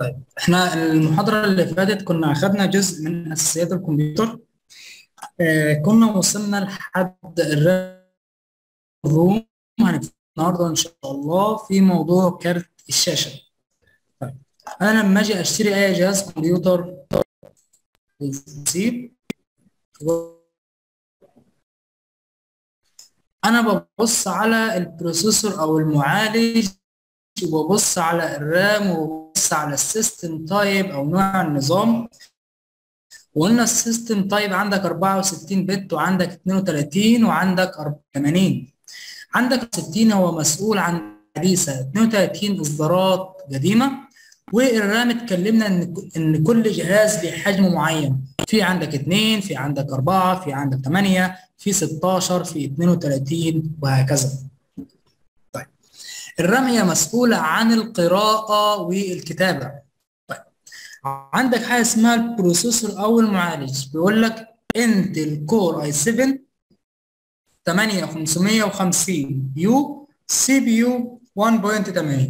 طيب احنا المحاضرة اللي فاتت كنا أخدنا جزء من أساسيات الكمبيوتر آه كنا وصلنا لحد الروم هنبتدي النهارده إن شاء الله في موضوع كارت الشاشة طيب أنا لما أجي أشتري أي جهاز كمبيوتر بي أنا ببص على البروسيسور أو المعالج وببص على الرام وببص على السيستم تايب او نوع النظام وقلنا السيستم تايب عندك 64 بت وعندك 32 وعندك 80 عندك 60 هو مسؤول عن حديثه 32 اصدارات قديمه والرام اتكلمنا ان ان كل جهاز ليه حجم معين في عندك 2 في عندك 4 في عندك 8 في 16 في 32 وهكذا الرام هي مسؤولة عن القراءة والكتابة طيب عندك حاجة اسمها البروسيسور أو المعالج بيقول لك انتل كور اي 7 8550 يو سي بي يو 1.8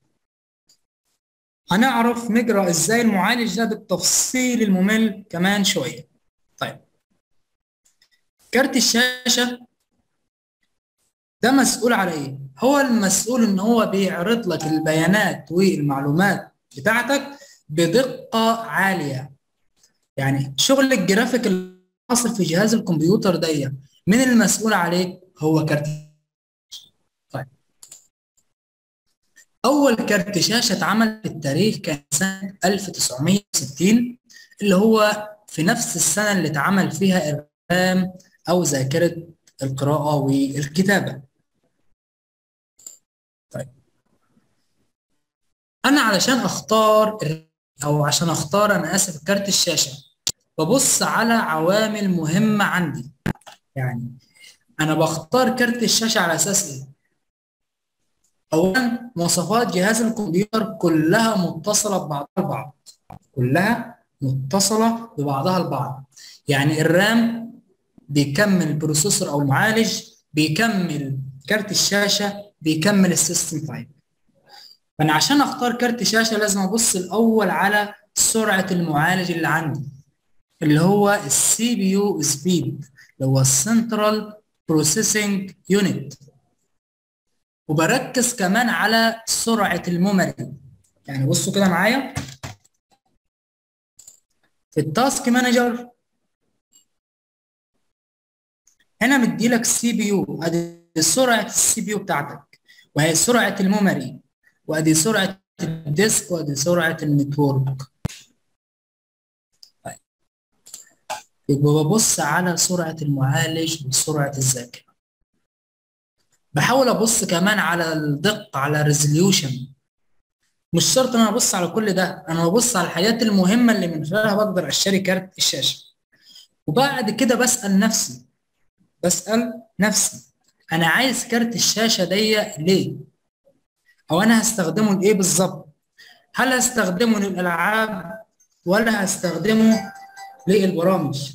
هنعرف نقرا ازاي المعالج ده بالتفصيل الممل كمان شوية طيب كارت الشاشة ده مسؤول على ايه؟ هو المسؤول ان هو بيعرض لك البيانات والمعلومات بتاعتك بدقة عالية يعني شغل الجرافيك اللي حاصل في جهاز الكمبيوتر ده من المسؤول عليه هو كارت طيب اول كارت شاشة اتعمل في التاريخ كان سنة 1960 اللي هو في نفس السنة اللي اتعمل فيها الرام او ذاكرة القراءة والكتابة انا علشان اختار او عشان اختار انا اسف كارت الشاشه ببص على عوامل مهمه عندي يعني انا بختار كارت الشاشه على اساس ايه اولا مواصفات جهاز الكمبيوتر كلها متصله ببعضها البعض كلها متصله ببعضها البعض يعني الرام بيكمل البروسيسور او المعالج بيكمل كارت الشاشه بيكمل السيستم تايب فانا عشان اختار كارت شاشه لازم ابص الاول على سرعه المعالج اللي عندي اللي هو السي بي يو سبيد اللي هو السنترال بروسيسنج يونت وبركز كمان على سرعه الميموري يعني بصوا كده معايا في التاسك مانجر هنا مديلك سي بي يو ادي سرعه السي بي يو بتاعتك وهي سرعه الميموري وادي سرعه الديسك وادي سرعه النتورك طيب يبقى ببص على سرعه المعالج وسرعه الذاكره بحاول ابص كمان على الدقه على الريزوليوشن مش شرط ان انا ابص على كل ده انا ببص على الحاجات المهمه اللي من خلالها بقدر اشتري كارت الشاشه وبعد كده بسال نفسي بسال نفسي انا عايز كارت الشاشه دي ليه او انا هستخدمه لايه بالظبط هل هستخدمه للالعاب ولا هستخدمه للبرامج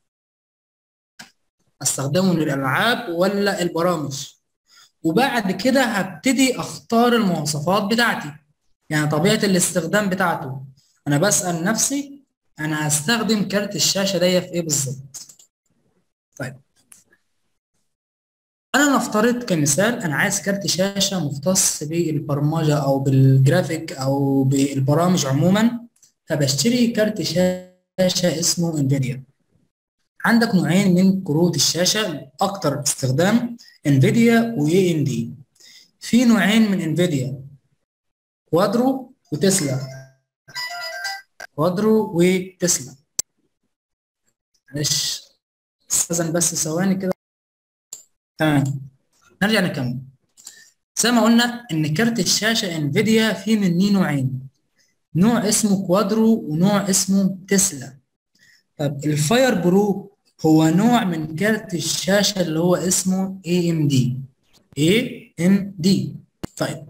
استخدمه للالعاب ولا البرامج وبعد كده هبتدي اختار المواصفات بتاعتي يعني طبيعه الاستخدام بتاعته انا بسال نفسي انا هستخدم كارت الشاشه دي في ايه بالظبط طيب انا نفترض كمثال انا عايز كارت شاشه مختص بالبرمجه او بالجرافيك او بالبرامج عموما فبشتري كارت شاشه اسمه انفيديا عندك نوعين من كروت الشاشه اكتر استخدام انفيديا واي ام دي في نوعين من انفيديا كوادرو وتسلا كوادرو وتسلا معلش استاذن بس ثواني كده تمام نرجع نكمل زي ما قلنا ان كارت الشاشه انفيديا فيه منه نوعين نوع اسمه كوادرو ونوع اسمه تسلا طب الفاير برو هو نوع من كارت الشاشه اللي هو اسمه اي ام دي اي ام دي طيب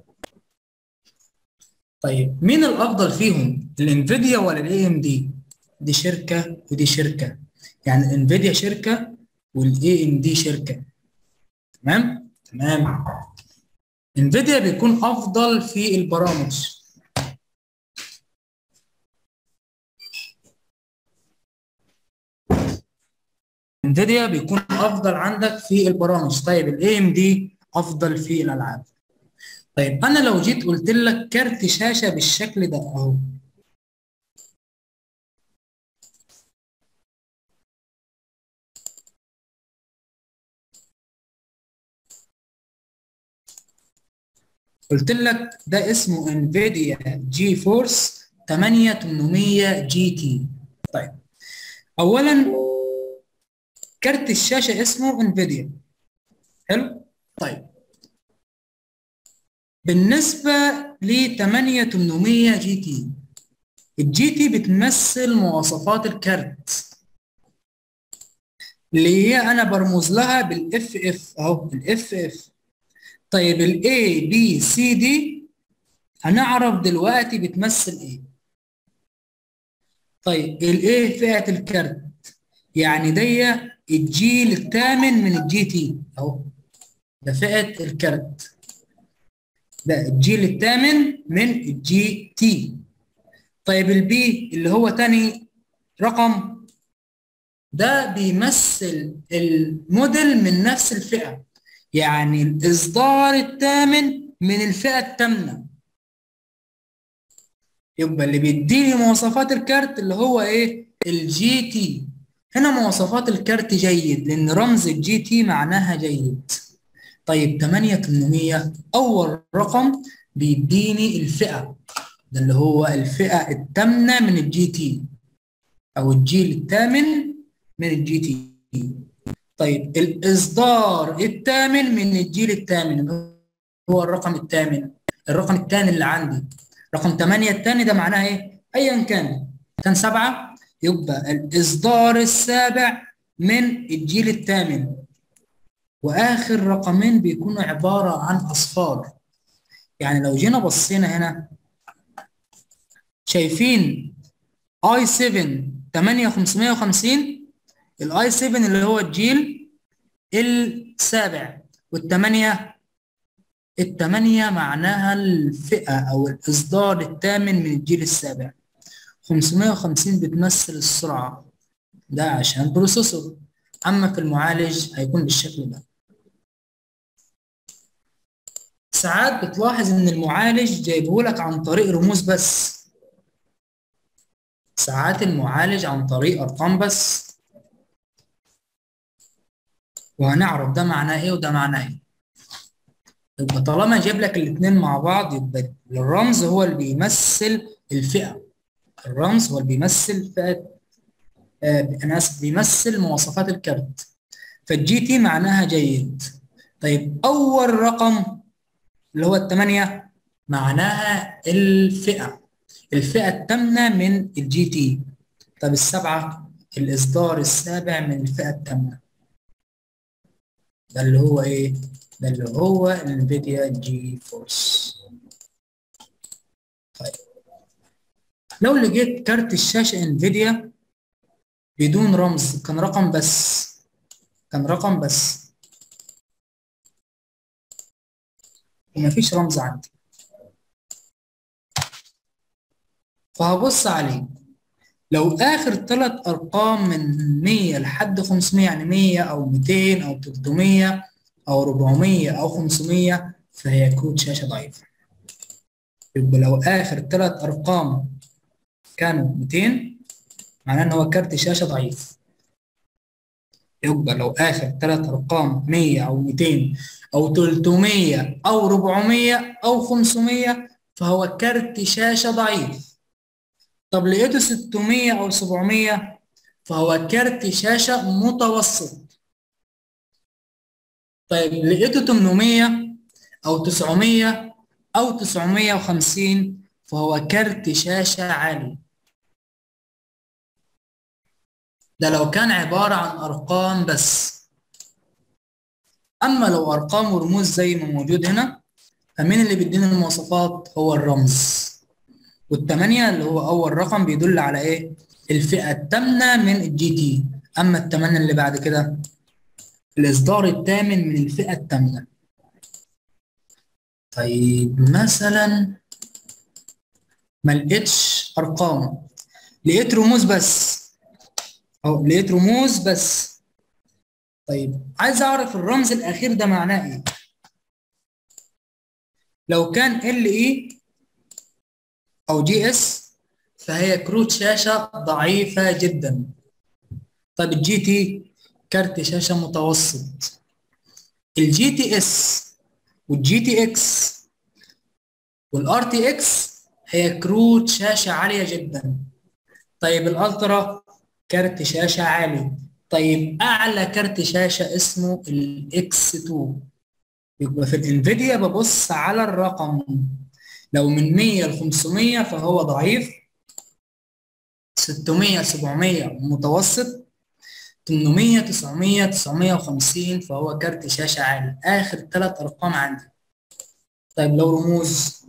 طيب مين الافضل فيهم الانفيديا ولا الاي ام دي دي شركه ودي شركه يعني الانفيديا شركه والاي ام دي شركه تمام تمام انفيديا بيكون افضل في البرامج انفيديا بيكون افضل عندك في البرامج طيب الاي ام دي افضل في الالعاب طيب انا لو جيت قلت لك كارت شاشه بالشكل ده اهو قلت لك ده اسمه انفيديا جي فورس 8800 جي تي طيب اولا كارت الشاشه اسمه انفيديا حلو طيب بالنسبه ل 8800 جي تي الجي تي بتمثل مواصفات الكارت اللي هي انا برمز لها بالاف اف اهو الاف اف طيب ال A B C D هنعرف دلوقتي بتمثل ايه طيب ال A فئة الكارت يعني دي الجيل الثامن من الجي تي اهو ده فئة الكارت ده الجيل الثامن من الجي تي طيب البي اللي هو تاني رقم ده بيمثل الموديل من نفس الفئة يعني الإصدار الثامن من الفئة الثامنة يبقى اللي بيديني مواصفات الكارت اللي هو إيه؟ الجي تي هنا مواصفات الكارت جيد لأن رمز الجي تي معناها جيد طيب 8800 أول رقم بيديني الفئة ده اللي هو الفئة الثامنة من الجي تي أو الجيل الثامن من الجي تي طيب الإصدار الثامن من الجيل الثامن هو الرقم الثامن الرقم الثاني اللي عندي رقم 8 الثاني ده معناه ايه؟ ايا كان كان سبعة يبقى الإصدار السابع من الجيل الثامن وآخر رقمين بيكونوا عبارة عن أصفار يعني لو جينا بصينا هنا شايفين اي 7 8550 الاي 7 اللي هو الجيل السابع والثمانية الثمانية معناها الفئة أو الإصدار الثامن من الجيل السابع 550 بتمثل السرعة ده عشان بروسيسور أما في المعالج هيكون بالشكل ده ساعات بتلاحظ إن المعالج جايبهولك عن طريق رموز بس ساعات المعالج عن طريق أرقام بس وهنعرف ده معناه ايه وده معناه ايه يبقى طالما جاب لك الاثنين مع بعض يبقى الرمز هو اللي بيمثل الفئه الرمز هو اللي بيمثل فئه آه انا اسف بيمثل مواصفات الكارت فالجي تي معناها جيد طيب اول رقم اللي هو الثمانيه معناها الفئه الفئه الثامنه من الجي تي طب السبعه الاصدار السابع من الفئه الثامنه ده اللي هو ايه ده اللي هو انفيديا جي فورس طيب لو لقيت كارت الشاشه انفيديا بدون رمز كان رقم بس كان رقم بس ومفيش رمز عندي فهبص عليه لو اخر ثلاث ارقام من 100 لحد 500 يعني 100 او 200 او 300 او 400 او 500 فهي كروت شاشه ضعيفه يبقى لو اخر ثلاث ارقام كانوا 200 معناه ان هو كارت شاشه ضعيف يبقى لو اخر ثلاث ارقام 100 او 200 او 300 او 400 او 500 فهو كارت شاشه ضعيف طب لقيته 600 او 700 فهو كارت شاشه متوسط طيب لقيته 800 او 900 او 950 فهو كارت شاشه عالي ده لو كان عباره عن ارقام بس اما لو ارقام ورموز زي ما موجود هنا فمين اللي بيديني المواصفات هو الرمز والثمانية اللي هو أول رقم بيدل على إيه؟ الفئة الثامنة من الجي تي أما الثمانية اللي بعد كده الإصدار الثامن من الفئة الثامنة طيب مثلا ما لقيتش أرقام لقيت رموز بس أو لقيت رموز بس طيب عايز اعرف الرمز الاخير ده معناه ايه لو كان ال اي او جي اس فهي كروت شاشه ضعيفه جدا طيب الجي تي كارت شاشه متوسط الجي تي اس والجي تي اكس والار تي اكس هي كروت شاشه عاليه جدا طيب الالترا كارت شاشه عالي طيب اعلى كارت شاشه اسمه الاكس 2 يبقى في الانفيديا ببص على الرقم لو من 100 ل 500 فهو ضعيف 600 700 متوسط 800 900 950 فهو كارت شاشه عالي اخر ثلاث ارقام عندي طيب لو رموز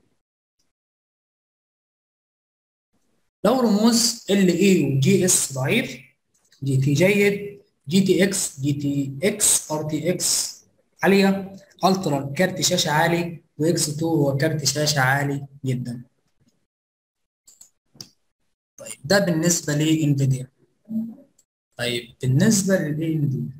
لو رموز ال اي وجي اس ضعيف جي تي جيد جي تي اكس جي تي اكس ار تي اكس عاليه الترا كارت شاشه عالي واكس 2 هو كارت شاشه عالي جدا طيب ده بالنسبه لانفيديا طيب بالنسبه للاي ام دي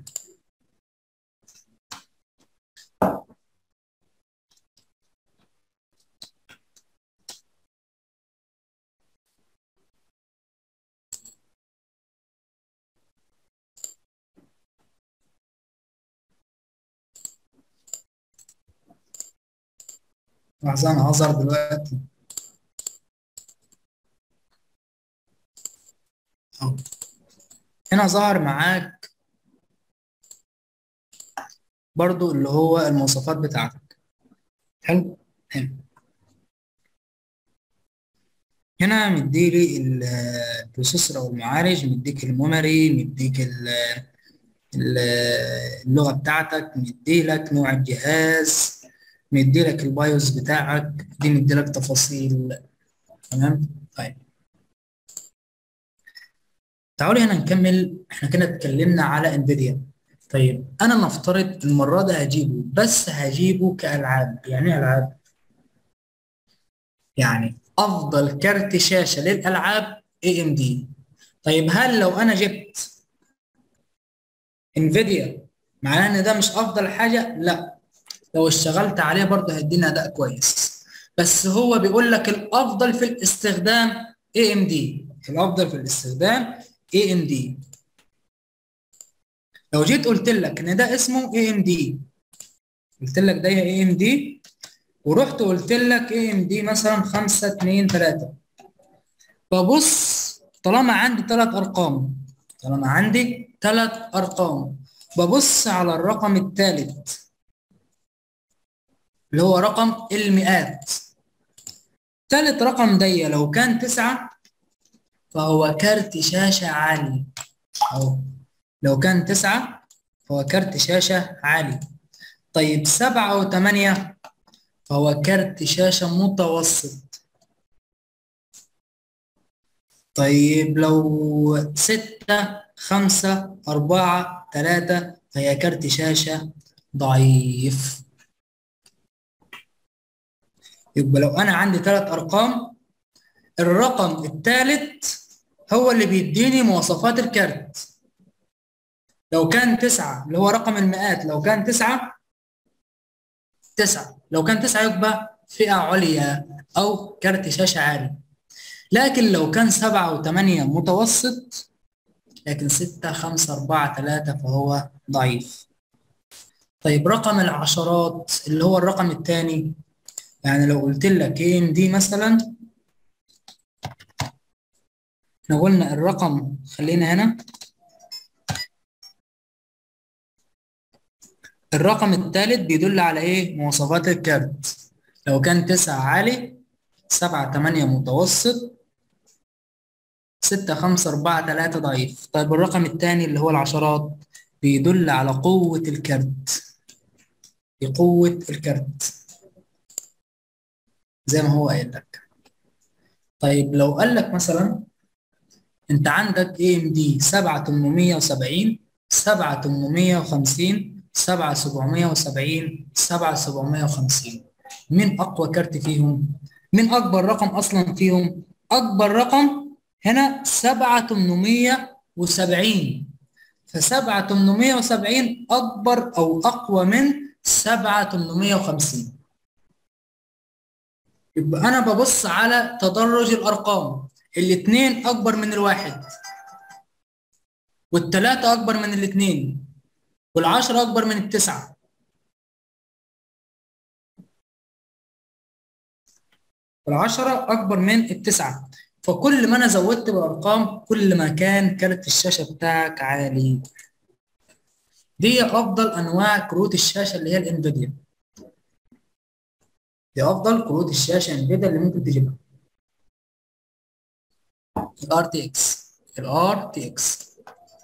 لحظة أنا هظهر دلوقتي أهو هنا ظهر معاك برضو اللي هو المواصفات بتاعتك حلو حلو هنا مديلي البروسيسور او المعالج مديك الميموري مديك اللغه بتاعتك مديلك نوع الجهاز مديلك البايوس بتاعك دي مديلك تفاصيل تمام طيب تعالوا هنا نكمل احنا كده اتكلمنا على انفيديا طيب انا نفترض المره دي هجيبه بس هجيبه كالعاب يعني ايه العاب يعني افضل كارت شاشه للالعاب اي ام دي طيب هل لو انا جبت انفيديا معناه ان ده مش افضل حاجه لا لو اشتغلت عليه برضه هيدينا اداء كويس بس هو بيقول لك الافضل في الاستخدام اي ام دي الافضل في الاستخدام اي ام دي لو جيت قلت لك ان ده اسمه اي ام دي قلت لك ده اي ام دي ورحت قلت لك اي ام دي مثلا 5 2 3 ببص طالما عندي ثلاث ارقام طالما عندي ثلاث ارقام ببص على الرقم الثالث اللي هو رقم المئات ثالث رقم دي لو كان تسعة فهو كارت شاشة عالي أهو لو كان تسعة فهو كارت شاشة عالي طيب سبعة وثمانية فهو كارت شاشة متوسط طيب لو ستة خمسة أربعة ثلاثة فهي كارت شاشة ضعيف يبقى لو أنا عندي ثلاث أرقام الرقم الثالث هو اللي بيديني مواصفات الكارت لو كان تسعة اللي هو رقم المئات لو كان تسعة تسعة لو كان تسعة يبقى فئة عليا أو كارت شاشة عالي لكن لو كان سبعة وثمانية متوسط لكن ستة خمسة أربعة ثلاثة فهو ضعيف طيب رقم العشرات اللي هو الرقم الثاني يعني لو قلت لك اي ام دي مثلا احنا قلنا الرقم خلينا هنا الرقم الثالث بيدل على ايه مواصفات الكارت لو كان تسعة عالي سبعة تمانية متوسط ستة خمسة أربعة تلاتة ضعيف طيب الرقم الثاني اللي هو العشرات بيدل على قوة الكارت بقوة الكارت زي ما هو قايل لك طيب لو قال لك مثلا انت عندك اي ام دي 7870 7850 7770 7750 مين اقوى كارت فيهم مين اكبر رقم اصلا فيهم اكبر رقم هنا 7870 ف 7870 اكبر او اقوى من 7850 يبقى انا ببص على تدرج الارقام الاثنين اكبر من الواحد والثلاثة اكبر من الاثنين والعشرة اكبر من التسعة والعشرة اكبر من التسعة فكل ما انا زودت بالارقام كل ما كان كارت الشاشة بتاعك عالي دي افضل انواع كروت الشاشة اللي هي الانفيديا دي افضل كروت الشاشه انفيديا اللي ممكن تجيبها الار تي اكس الار تي اكس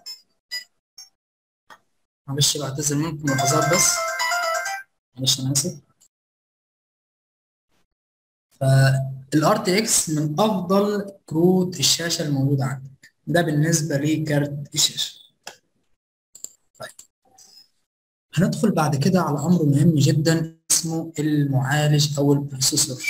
معلش بعتذر منكم ملاحظات بس معلش انا اسف فالار تي اكس من افضل كروت الشاشه الموجوده عندك ده بالنسبه لكارت الشاشه طيب هندخل بعد كده على امر مهم جدا اسمه المعالج او البروسيسور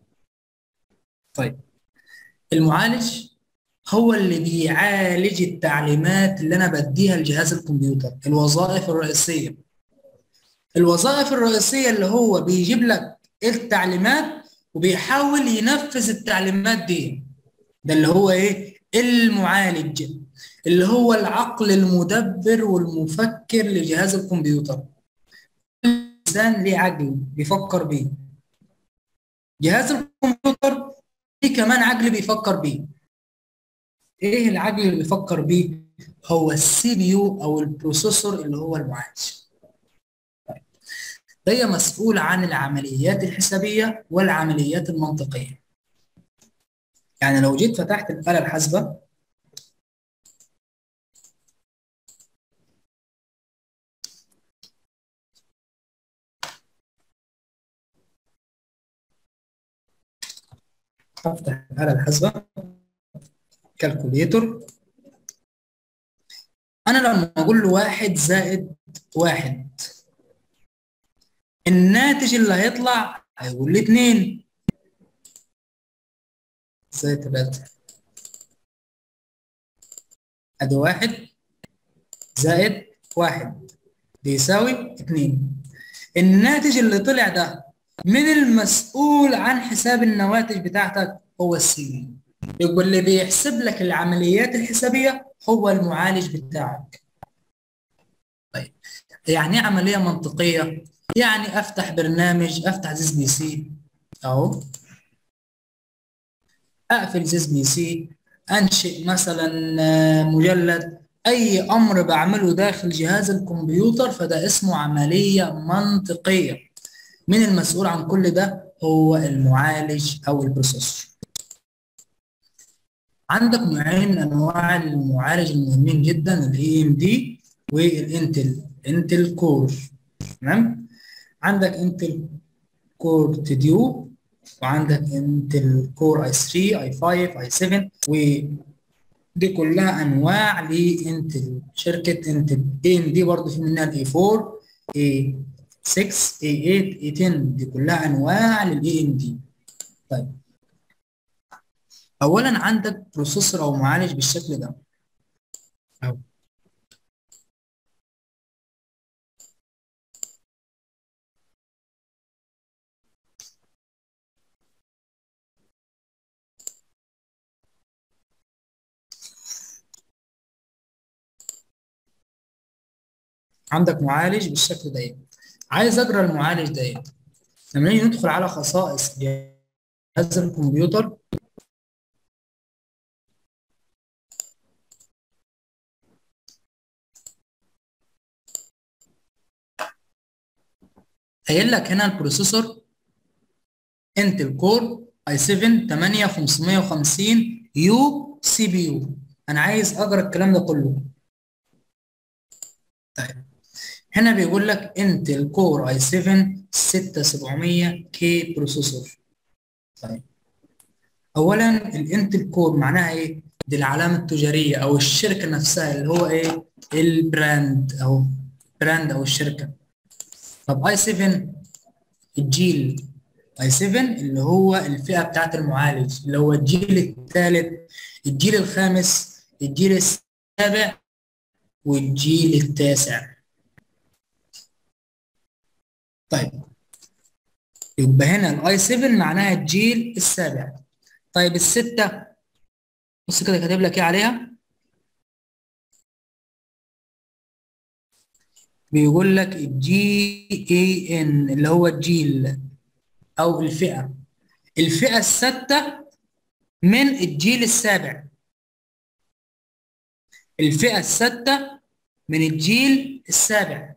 طيب المعالج هو اللي بيعالج التعليمات اللي انا بديها لجهاز الكمبيوتر الوظائف الرئيسيه الوظائف الرئيسيه اللي هو بيجيب لك التعليمات وبيحاول ينفذ التعليمات دي ده اللي هو ايه المعالج اللي هو العقل المدبر والمفكر لجهاز الكمبيوتر الانسان ليه عقل بيفكر بيه جهاز الكمبيوتر ليه كمان عقل بيفكر بيه ايه العقل اللي بيفكر بيه هو السي بي يو او البروسيسور اللي هو المعالج ده مسؤول عن العمليات الحسابيه والعمليات المنطقيه يعني لو جيت فتحت الاله الحاسبه افتح الآلة الحاسبة كالكوليتور أنا لما أقول له واحد زائد واحد الناتج اللي هيطلع هيقول لي اتنين زائد تلاتة أدي واحد زائد واحد بيساوي اتنين الناتج اللي طلع ده من المسؤول عن حساب النواتج بتاعتك هو السي يبقى اللي بيحسب لك العمليات الحسابية هو المعالج بتاعك طيب يعني ايه عملية منطقية يعني افتح برنامج افتح زيز بي سي اهو اقفل زيز بي سي انشئ مثلا مجلد اي امر بعمله داخل جهاز الكمبيوتر فده اسمه عملية منطقية من المسؤول عن كل ده هو المعالج او البروسيسور عندك نوعين من انواع المعالج المهمين جدا الاي ام دي والانتل انتل كور تمام عندك انتل كور تديو وعندك انتل كور اي 3 اي 5 اي 7 ودي كلها انواع لانتل شركه انتل اي ام دي برضه في منها الاي 4 اي 6 A8 A10 دي كلها انواع للاي ام دي طيب اولا عندك بروسيسور او معالج بالشكل ده أو. عندك معالج بالشكل ده عايز اقرا المعالج ده لما نيجي ندخل على خصائص جهاز الكمبيوتر قايل لك هنا البروسيسور انتل كور اي 7 8550 يو سي بي يو انا عايز اقرا الكلام ده كله طيب هنا بيقول لك انتل كور اي 7 6700 كي بروسيسور طيب اولا الانتل كور معناها ايه دي العلامه التجاريه او الشركه نفسها اللي هو ايه البراند او براند او الشركه طب اي 7 الجيل اي 7 اللي هو الفئه بتاعت المعالج اللي هو الجيل الثالث الجيل الخامس الجيل السابع والجيل التاسع طيب يبقى هنا الاي 7 معناها الجيل السابع طيب الستة بص كده كاتب لك ايه عليها بيقول لك الجي اي ان اللي هو الجيل او الفئة الفئة الستة من الجيل السابع الفئة الستة من الجيل السابع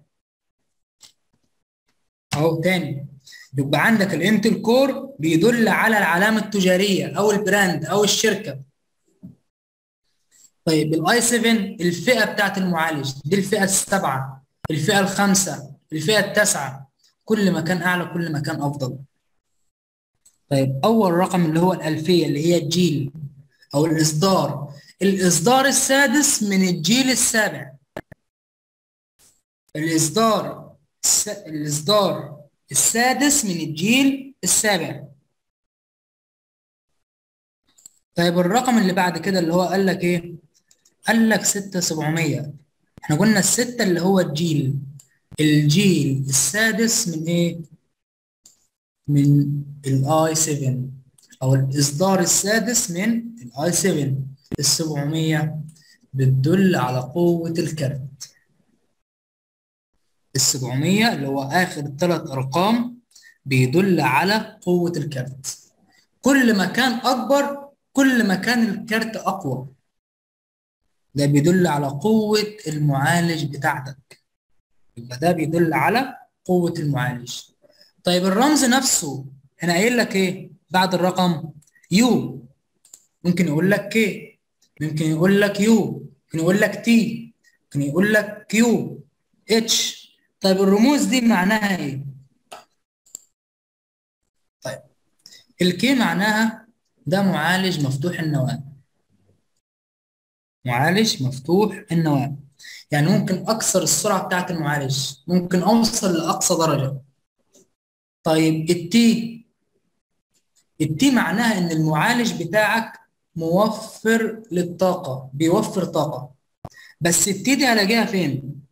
اهو تاني يبقى عندك الانتل كور بيدل على العلامة التجارية او البراند او الشركة طيب الاي 7 الفئة بتاعت المعالج دي الفئة السابعة الفئة الخامسة الفئة التاسعة كل ما كان اعلى كل ما كان افضل طيب اول رقم اللي هو الالفية اللي هي الجيل او الاصدار الاصدار السادس من الجيل السابع الاصدار الس... الاصدار السادس من الجيل السابع طيب الرقم اللي بعد كده اللي هو قال لك ايه قال لك 6700 احنا قلنا الستة اللي هو الجيل الجيل السادس من ايه من الاي 7 او الاصدار السادس من الاي 7 ال 700 بتدل على قوة الكارت ال 700 اللي هو اخر ثلاث ارقام بيدل على قوة الكارت كل ما كان اكبر كل ما كان الكارت اقوى ده بيدل على قوة المعالج بتاعتك يبقى ده بيدل على قوة المعالج طيب الرمز نفسه هنا قايل لك ايه بعد الرقم يو ممكن يقول لك كي ممكن يقول لك يو ممكن يقول لك تي ممكن يقول لك كيو اتش طيب الرموز دي معناها ايه طيب الكي معناها ده معالج مفتوح النواة معالج مفتوح النواة يعني ممكن اكسر السرعة بتاعت المعالج ممكن اوصل لاقصى درجة طيب التي التي معناها ان المعالج بتاعك موفر للطاقة بيوفر طاقة بس التي دي هلاقيها فين؟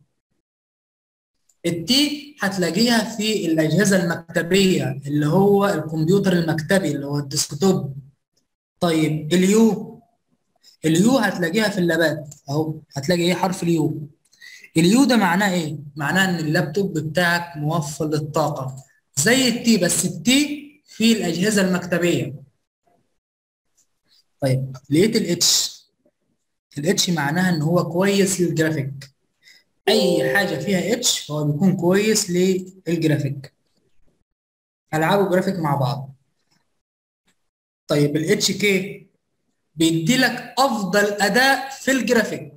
التي هتلاقيها في الأجهزة المكتبية اللي هو الكمبيوتر المكتبي اللي هو الديسكتوب طيب اليو اليو هتلاقيها في اللابات اهو هتلاقي ايه حرف اليو اليو ده معناه ايه؟ معناه ان اللابتوب بتاعك موفر للطاقة زي التي بس التي في الأجهزة المكتبية طيب لقيت الاتش الاتش معناها ان هو كويس للجرافيك اي حاجه فيها اتش فهو بيكون كويس للجرافيك العاب وجرافيك مع بعض طيب الاتش كي بيدي لك افضل اداء في الجرافيك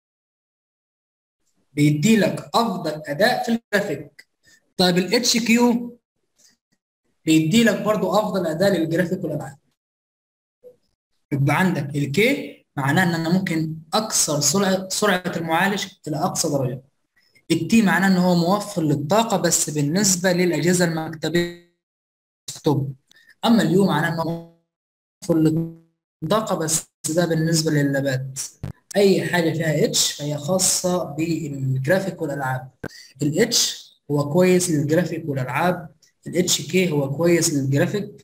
بيدي لك افضل اداء في الجرافيك طيب الاتش كيو بيدي لك برضو افضل اداء للجرافيك والالعاب يبقى عندك الكي معناه ان انا ممكن اكسر سرعه سرعه المعالج الى اقصى درجه التي معناه ان هو موفر للطاقه بس بالنسبه للاجهزه المكتبيه توب اما اليو معناه ان هو موفر للطاقه بس ده بالنسبه لللابات اي حاجه فيها اتش فهي خاصه بالجرافيك والالعاب الاتش هو كويس للجرافيك والالعاب الاتش كي هو كويس للجرافيك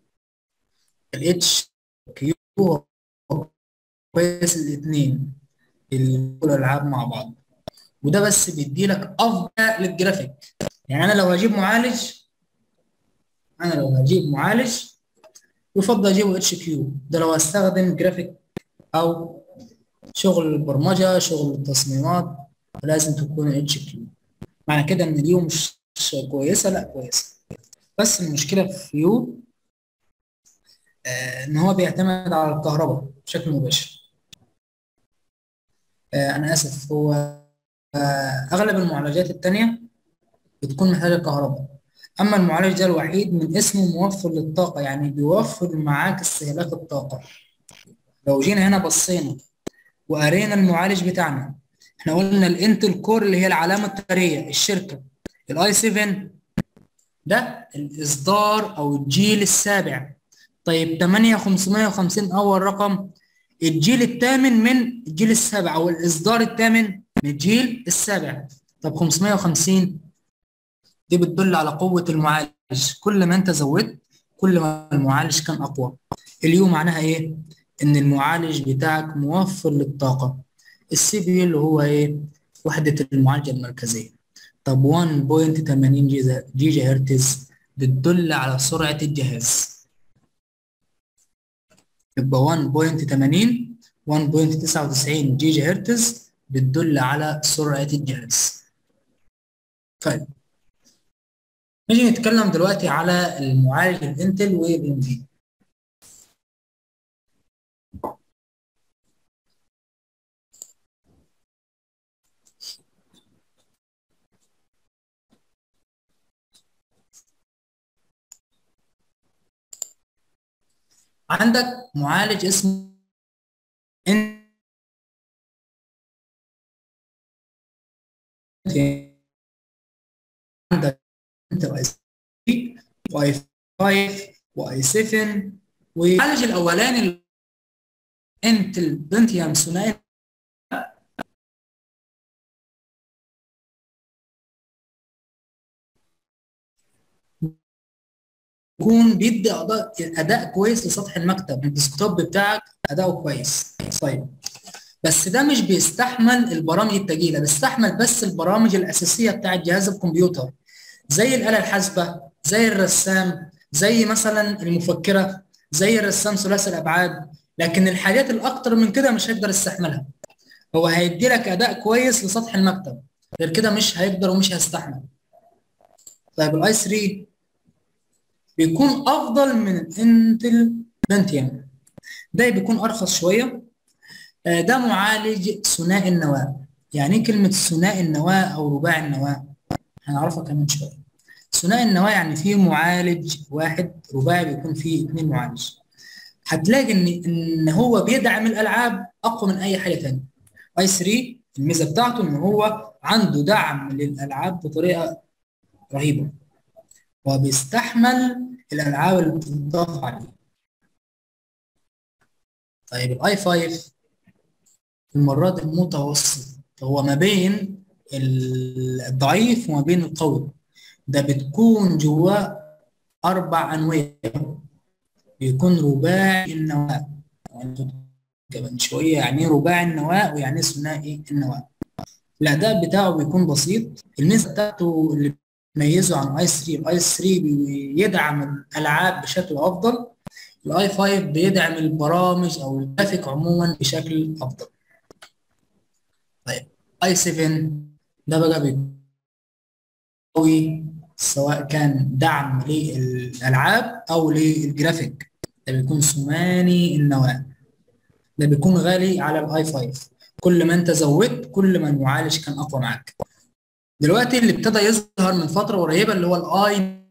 الاتش كيو هو كويس الاثنين الالعاب مع بعض وده بس بيدي لك افضل للجرافيك يعني انا لو هجيب معالج انا لو هجيب معالج يفضل اجيبه اتش كيو ده لو هستخدم جرافيك او شغل البرمجه شغل التصميمات لازم تكون اتش كيو معنى كده ان اليو مش كويسه لا كويسه بس المشكله في يو آه ان هو بيعتمد على الكهرباء بشكل مباشر آه انا اسف هو آه اغلب المعالجات التانية بتكون محتاجه كهرباء اما المعالج ده الوحيد من اسمه موفر للطاقه يعني بيوفر معاك استهلاك الطاقه لو جينا هنا بصينا وقرينا المعالج بتاعنا احنا قلنا الانتل كور اللي هي العلامه التجاريه الشركه الاي 7 ده الاصدار او الجيل السابع طيب 8550 اول رقم الجيل الثامن من الجيل السابع او الاصدار الثامن من الجيل السابع طب 550 دي بتدل على قوة المعالج كل ما انت زودت كل ما المعالج كان اقوى اليو معناها ايه ان المعالج بتاعك موفر للطاقة السي بي يو اللي هو ايه وحدة المعالجة المركزية طب 1.80 جيجا هرتز بتدل على سرعة الجهاز يبقى 1.80 1.99 جيجا هرتز بتدل على سرعة الجهاز طيب نيجي نتكلم دلوقتي على المعالج الانتل والام دي عندك معالج اسمه عندك انتل اي 3 واي 5 واي 7 والمعالج الاولاني انتل بنتيوم ثنائي يكون بيدي اداء اداء كويس لسطح المكتب الديسكتوب بتاعك اداؤه كويس طيب بس ده مش بيستحمل البرامج الثقيله بيستحمل بس البرامج الاساسيه بتاعت جهاز الكمبيوتر زي الاله الحاسبه زي الرسام زي مثلا المفكره زي الرسام ثلاثي الابعاد لكن الحاجات الاكتر من كده مش هيقدر يستحملها هو هيدي لك اداء كويس لسطح المكتب غير كده مش هيقدر ومش هيستحمل طيب الاي 3 بيكون افضل من الانتل بنتيوم ده بيكون ارخص شويه ده معالج ثنائي النواه يعني ايه كلمه ثنائي النواه او رباعي النواه هنعرفها كمان شويه ثنائي النواه يعني فيه معالج واحد رباعي بيكون فيه اثنين معالج هتلاقي ان ان هو بيدعم الالعاب اقوى من اي حاجه ثانيه اي 3 الميزه بتاعته ان هو عنده دعم للالعاب بطريقه رهيبه وبيستحمل الالعاب اللي بتضاف عليه طيب الاي 5 المره دي المتوسط هو ما بين الضعيف وما بين القوي ده بتكون جواه اربع انواع بيكون رباعي النواه كمان شويه يعني رباعي النواه ويعني ثنائي النواه الاداء بتاعه بيكون بسيط الميزه بتاعته اللي بتميزه عن اي 3 الاي 3 بيدعم الالعاب بشكل افضل الاي 5 بيدعم البرامج او الجرافيك عموما بشكل افضل طيب اي 7 ده بقى بيكون قوي سواء كان دعم للالعاب او للجرافيك ده بيكون ثماني النواه ده بيكون غالي على الاي 5 كل ما انت زودت كل ما المعالج كان اقوى معاك دلوقتي اللي ابتدى يظهر من فتره قريبه اللي هو الاي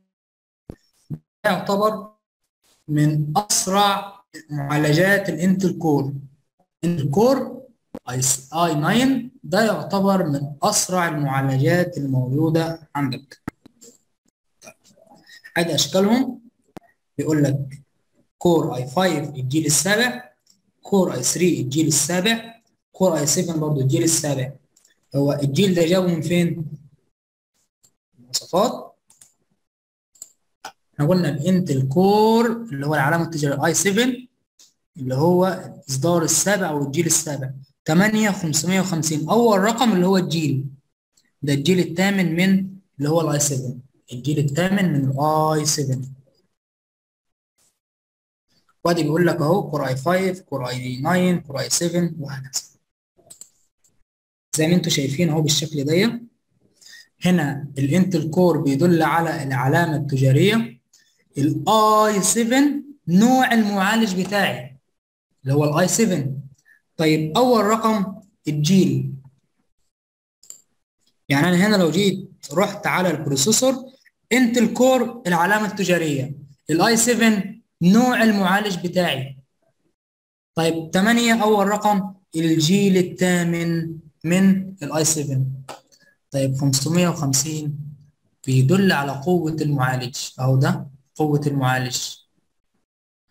يعتبر من اسرع معالجات الانتل كور انتل كور اي 9 ده يعتبر من اسرع المعالجات الموجوده عندك ادي اشكالهم بيقول لك كور اي 5 الجيل السابع كور اي 3 الجيل السابع كور اي 7 برضه الجيل السابع هو الجيل ده جابه من فين؟ المواصفات احنا قلنا الانتل كور اللي هو العلامه التجاريه الاي 7 اللي هو الاصدار السابع او الجيل السابع 8 550 اول رقم اللي هو الجيل ده الجيل الثامن من اللي هو الاي 7 الجيل الثامن من الاي 7 وادي بيقول لك اهو كور اي 5 كور اي 9 كور اي 7 وهكذا زي ما انتم شايفين اهو بالشكل ده هنا الانتل كور بيدل على العلامه التجاريه الاي 7 نوع المعالج بتاعي اللي هو الاي 7 طيب اول رقم الجيل يعني انا هنا لو جيت رحت على البروسيسور انتل كور العلامه التجاريه الاي 7 نوع المعالج بتاعي طيب 8 اول رقم الجيل الثامن من الاي 7 طيب 550 بيدل على قوة المعالج اهو ده قوة المعالج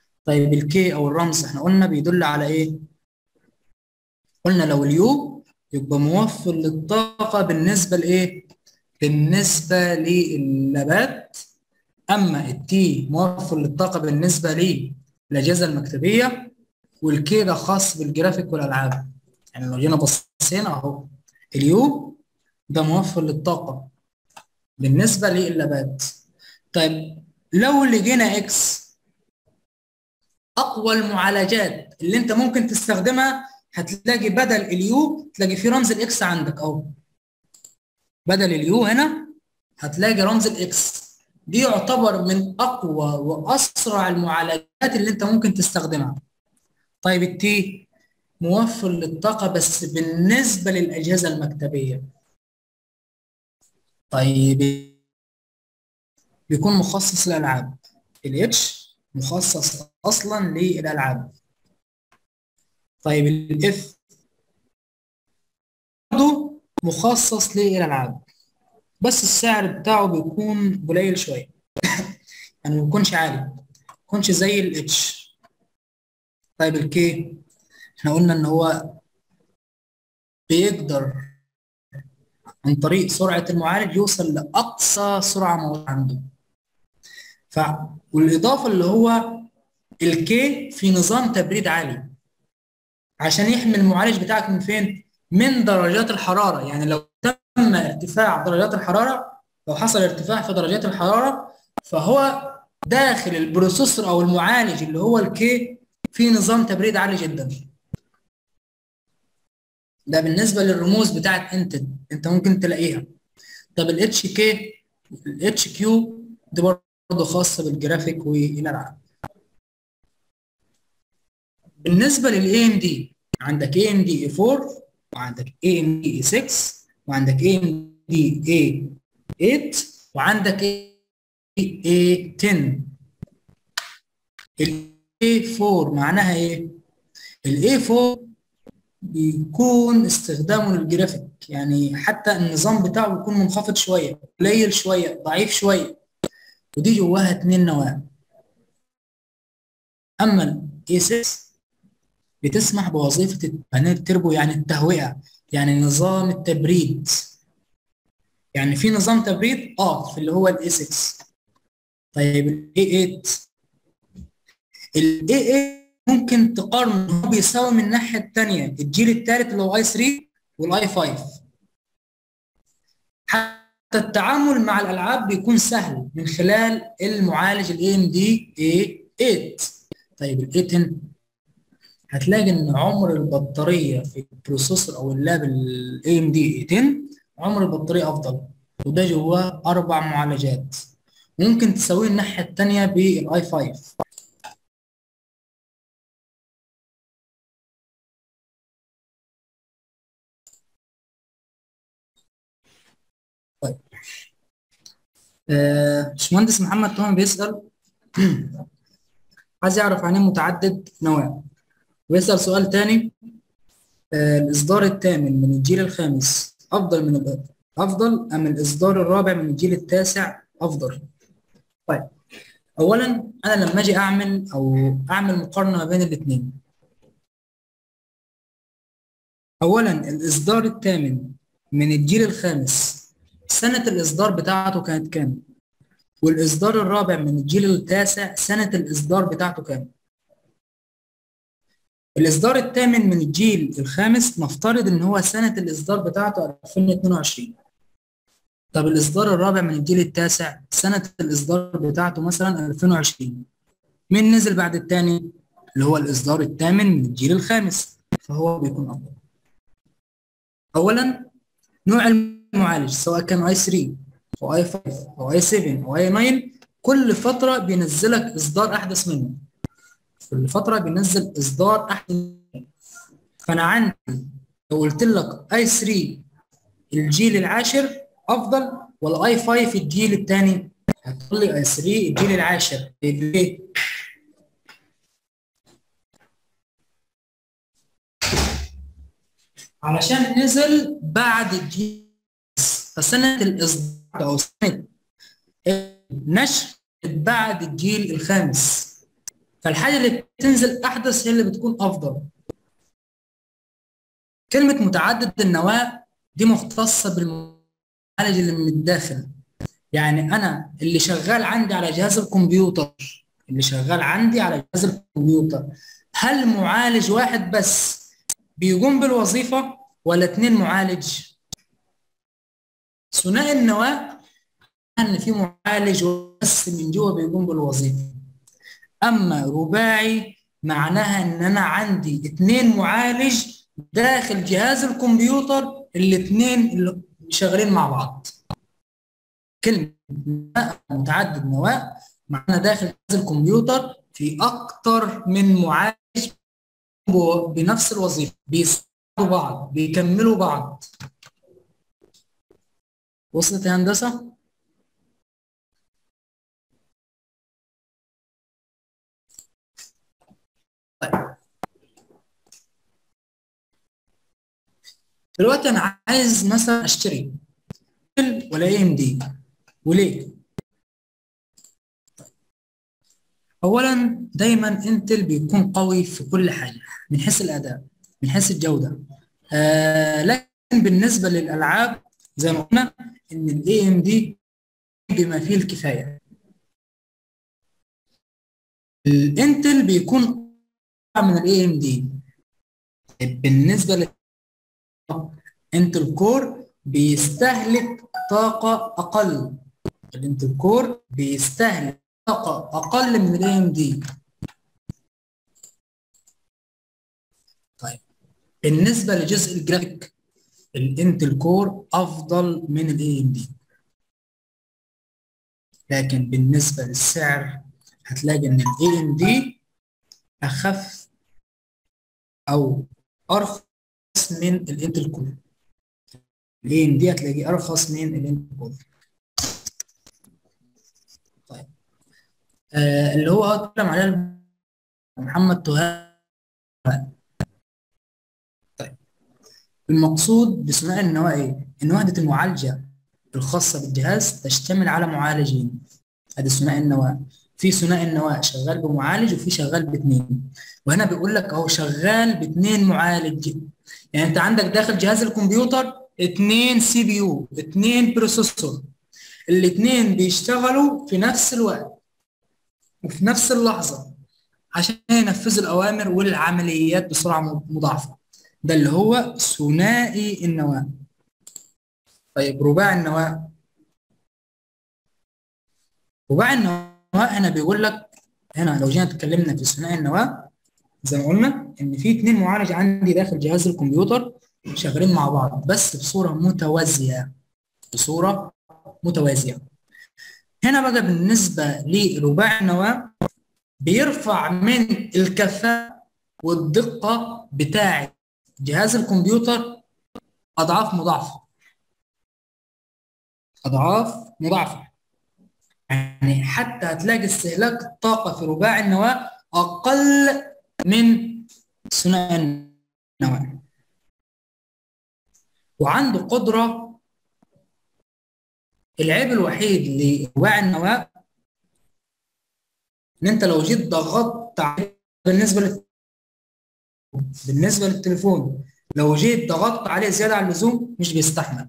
طيب الكي او الرمز احنا قلنا بيدل على ايه قلنا لو اليو يبقى موفر للطاقة بالنسبة لإيه؟ بالنسبة للنبات أما التي موفر للطاقة بالنسبة للأجهزة المكتبية والكي ده خاص بالجرافيك والألعاب يعني لو جينا بصينا أهو اليو ده موفر للطاقة بالنسبة للنبات طيب لو لقينا اكس اقوى المعالجات اللي انت ممكن تستخدمها هتلاقي بدل اليو تلاقي في رمز الاكس عندك اهو بدل اليو هنا هتلاقي رمز الاكس دي يعتبر من اقوى واسرع المعالجات اللي انت ممكن تستخدمها طيب التي موفر للطاقة بس بالنسبة للأجهزة المكتبية طيب بيكون مخصص للألعاب الاتش مخصص أصلا للألعاب طيب الاف برضه مخصص للألعاب بس السعر بتاعه بيكون قليل شوية يعني ما بيكونش عالي ما بيكونش زي الاتش طيب الكي احنا قلنا ان هو بيقدر عن طريق سرعة المعالج يوصل لأقصى سرعة موجودة عنده ف والإضافة اللي هو الكي في نظام تبريد عالي عشان يحمي المعالج بتاعك من فين؟ من درجات الحرارة يعني لو تم ارتفاع درجات الحرارة لو حصل ارتفاع في درجات الحرارة فهو داخل البروسيسور أو المعالج اللي هو الكي في نظام تبريد عالي جدا ده بالنسبة للرموز بتاعت انتد انت ممكن تلاقيها طب الاتش كي الاتش كيو دي برضه خاصة بالجرافيك والألعاب بالنسبة للاي ام دي عندك اي ام دي اي 4 وعندك اي ام دي اي 6 وعندك اي ام دي اي 8 وعندك اي 10 الاي 4 معناها ايه؟ الاي 4 بيكون استخدامه للجرافيك يعني حتى النظام بتاعه بيكون منخفض شويه قليل شويه ضعيف شويه ودي جواها اتنين نواه اما الاي 6 بتسمح بوظيفه البانيل تربو يعني التهوئه يعني نظام التبريد يعني في نظام تبريد اه في اللي هو الاي 6 طيب الاي 8 الاي 8 ممكن تقارن هو بيساوي من الناحيه الثانيه الجيل الثالث اللي هو اي 3 والاي 5 حتى التعامل مع الالعاب بيكون سهل من خلال المعالج الاي ام دي اي 8 طيب الاي 10 هتلاقي ان عمر البطاريه في البروسيسور او اللاب الاي ام دي 10 عمر البطاريه افضل وده جواه اربع معالجات ممكن تساويه الناحيه الثانيه بالاي 5 طيب باشمهندس محمد تمام بيسأل عايز يعرف عن ايه متعدد نواة ويسأل سؤال تاني آه الإصدار الثامن من الجيل الخامس أفضل من أفضل أم الإصدار الرابع من الجيل التاسع أفضل طيب أولا أنا لما أجي أعمل أو أعمل مقارنة ما بين الاثنين أولا الإصدار الثامن من الجيل الخامس سنة الإصدار بتاعته كانت كام؟ والإصدار الرابع من الجيل التاسع سنة الإصدار بتاعته كام؟ الإصدار الثامن من الجيل الخامس نفترض إن هو سنة الإصدار بتاعته 2022 طب الإصدار الرابع من الجيل التاسع سنة الإصدار بتاعته مثلا 2020 مين نزل بعد الثاني؟ اللي هو الإصدار الثامن من الجيل الخامس فهو بيكون أفضل أولا نوع المعالج سواء كان اي 3 او اي 5 او اي 7 او اي 9 كل فتره بينزلك اصدار احدث منه كل فتره بينزل اصدار احدث منه فانا عندي لو قلت لك اي 3 الجيل العاشر افضل ولا اي 5 الجيل الثاني هتقول لي اي 3 الجيل العاشر ليه علشان نزل بعد الجيل فسنة الإصدار أو سنة النشر بعد الجيل الخامس فالحاجة اللي بتنزل أحدث هي اللي بتكون أفضل كلمة متعدد النواة دي مختصة بالمعالج اللي من الداخل يعني أنا اللي شغال عندي على جهاز الكمبيوتر اللي شغال عندي على جهاز الكمبيوتر هل معالج واحد بس بيقوم بالوظيفة ولا اتنين معالج؟ ثنائي النواة ان في معالج بس من جوه بيقوم بالوظيفه اما رباعي معناها ان انا عندي اتنين معالج داخل جهاز الكمبيوتر الاتنين اللي شغالين مع بعض كلمه متعدد نواه معناها داخل جهاز الكمبيوتر في اكتر من معالج بنفس الوظيفه بيساعدوا بعض بيكملوا بعض وصلت يا هندسه دلوقتي انا عايز مثلا اشتري ولا اي ام دي وليه اولا دايما انتل بيكون قوي في كل حاجه من حيث الاداء من حيث الجوده آه لكن بالنسبه للالعاب زي ما قلنا ان الاي ام دي بما فيه الكفايه الانتل بيكون من الاي ام دي بالنسبه لل انتل كور بيستهلك طاقة أقل الانتل كور بيستهلك طاقة أقل من الاي ام دي طيب بالنسبة لجزء الجرافيك الانتل كور أفضل من الاي ام دي لكن بالنسبة للسعر هتلاقي إن الاي ام دي أخف أو أرخص من الانتل كور الاي ام دي هتلاقيه ارخص من الانتل كور طيب آه اللي هو اتكلم عليه محمد تهاب طيب المقصود بثنائي النواة ايه؟ ان وحدة المعالجة الخاصة بالجهاز تشتمل على معالجين ادي ثنائي النواة في ثنائي النواة شغال بمعالج وفي شغال باثنين وهنا بيقول لك اهو شغال باثنين معالج يعني انت عندك داخل جهاز الكمبيوتر اثنين سي بي يو اثنين بروسيسور الاثنين بيشتغلوا في نفس الوقت وفي نفس اللحظة عشان ينفذوا الأوامر والعمليات بسرعة مضاعفة ده اللي هو ثنائي النواة طيب رباعي النواة رباعي النواة هنا بيقول لك هنا لو جينا اتكلمنا في ثنائي النواة زي ما قلنا ان في اثنين معالج عندي داخل جهاز الكمبيوتر شغالين مع بعض بس بصوره متوازيه بصوره متوازيه هنا بقى بالنسبه لرباعي النواه بيرفع من الكفاءه والدقه بتاعه جهاز الكمبيوتر اضعاف مضاعفه اضعاف مضاعفه يعني حتى هتلاقي استهلاك الطاقه في رباعي النواه اقل من ثنائي النواه وعنده قدرة العيب الوحيد لرباعي النواة ان انت لو جيت ضغطت عليه بالنسبة لل... بالنسبة للتليفون لو جيت ضغطت عليه زيادة عن اللزوم مش بيستحمل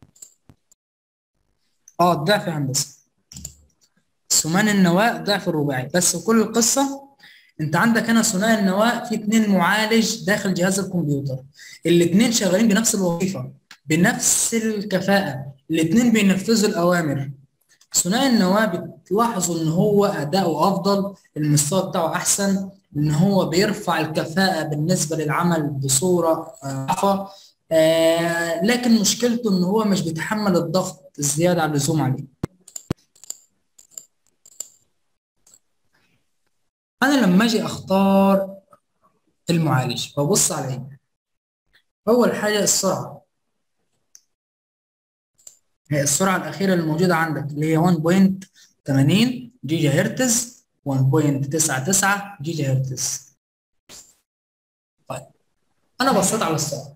اه ضعف هندسة ثمان النواة ضعف الرباعي بس كل القصة انت عندك هنا ثنائي النواة في اثنين معالج داخل جهاز الكمبيوتر الاثنين شغالين بنفس الوظيفة بنفس الكفاءة الاثنين بينفذوا الأوامر ثنائي النواة بتلاحظوا إن هو أداؤه أفضل المستوى بتاعه أحسن إن هو بيرفع الكفاءة بالنسبة للعمل بصورة أعفى آه لكن مشكلته إن هو مش بيتحمل الضغط الزيادة عن اللزوم عليه أنا لما أجي أختار المعالج ببص على إيه؟ أول حاجة السرعة هي السرعة الأخيرة اللي موجودة عندك اللي هي 1.80 جيجا هرتز 1.99 جيجا هرتز طيب أنا بصيت على السرعة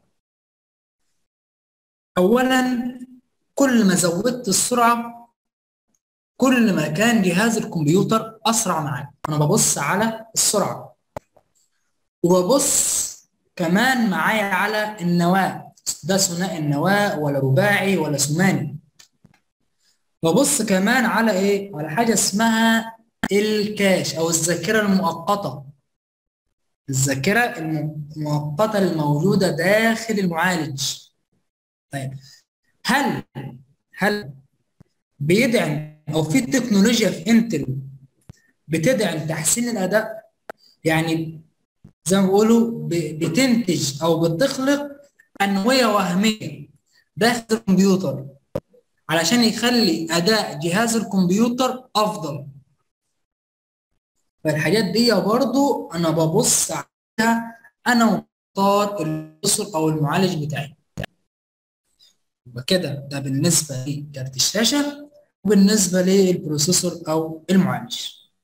أولا كل ما زودت السرعة كل ما كان جهاز الكمبيوتر أسرع معاك أنا ببص على السرعة وببص كمان معايا على النواه ده ثنائي النواه ولا رباعي ولا ثماني وبص كمان على ايه على حاجه اسمها الكاش او الذاكره المؤقته الذاكره المؤقته الموجوده داخل المعالج طيب هل هل بيدعم او في تكنولوجيا في انتل بتدعم تحسين الاداء يعني زي ما بيقولوا بتنتج او بتخلق انويه وهميه داخل الكمبيوتر علشان يخلي اداء جهاز الكمبيوتر افضل فالحاجات دي برضو انا ببص عليها انا ومختار البروسيسور او المعالج بتاعي يبقى كده ده بالنسبه لكارت الشاشه وبالنسبه للبروسيسور او المعالج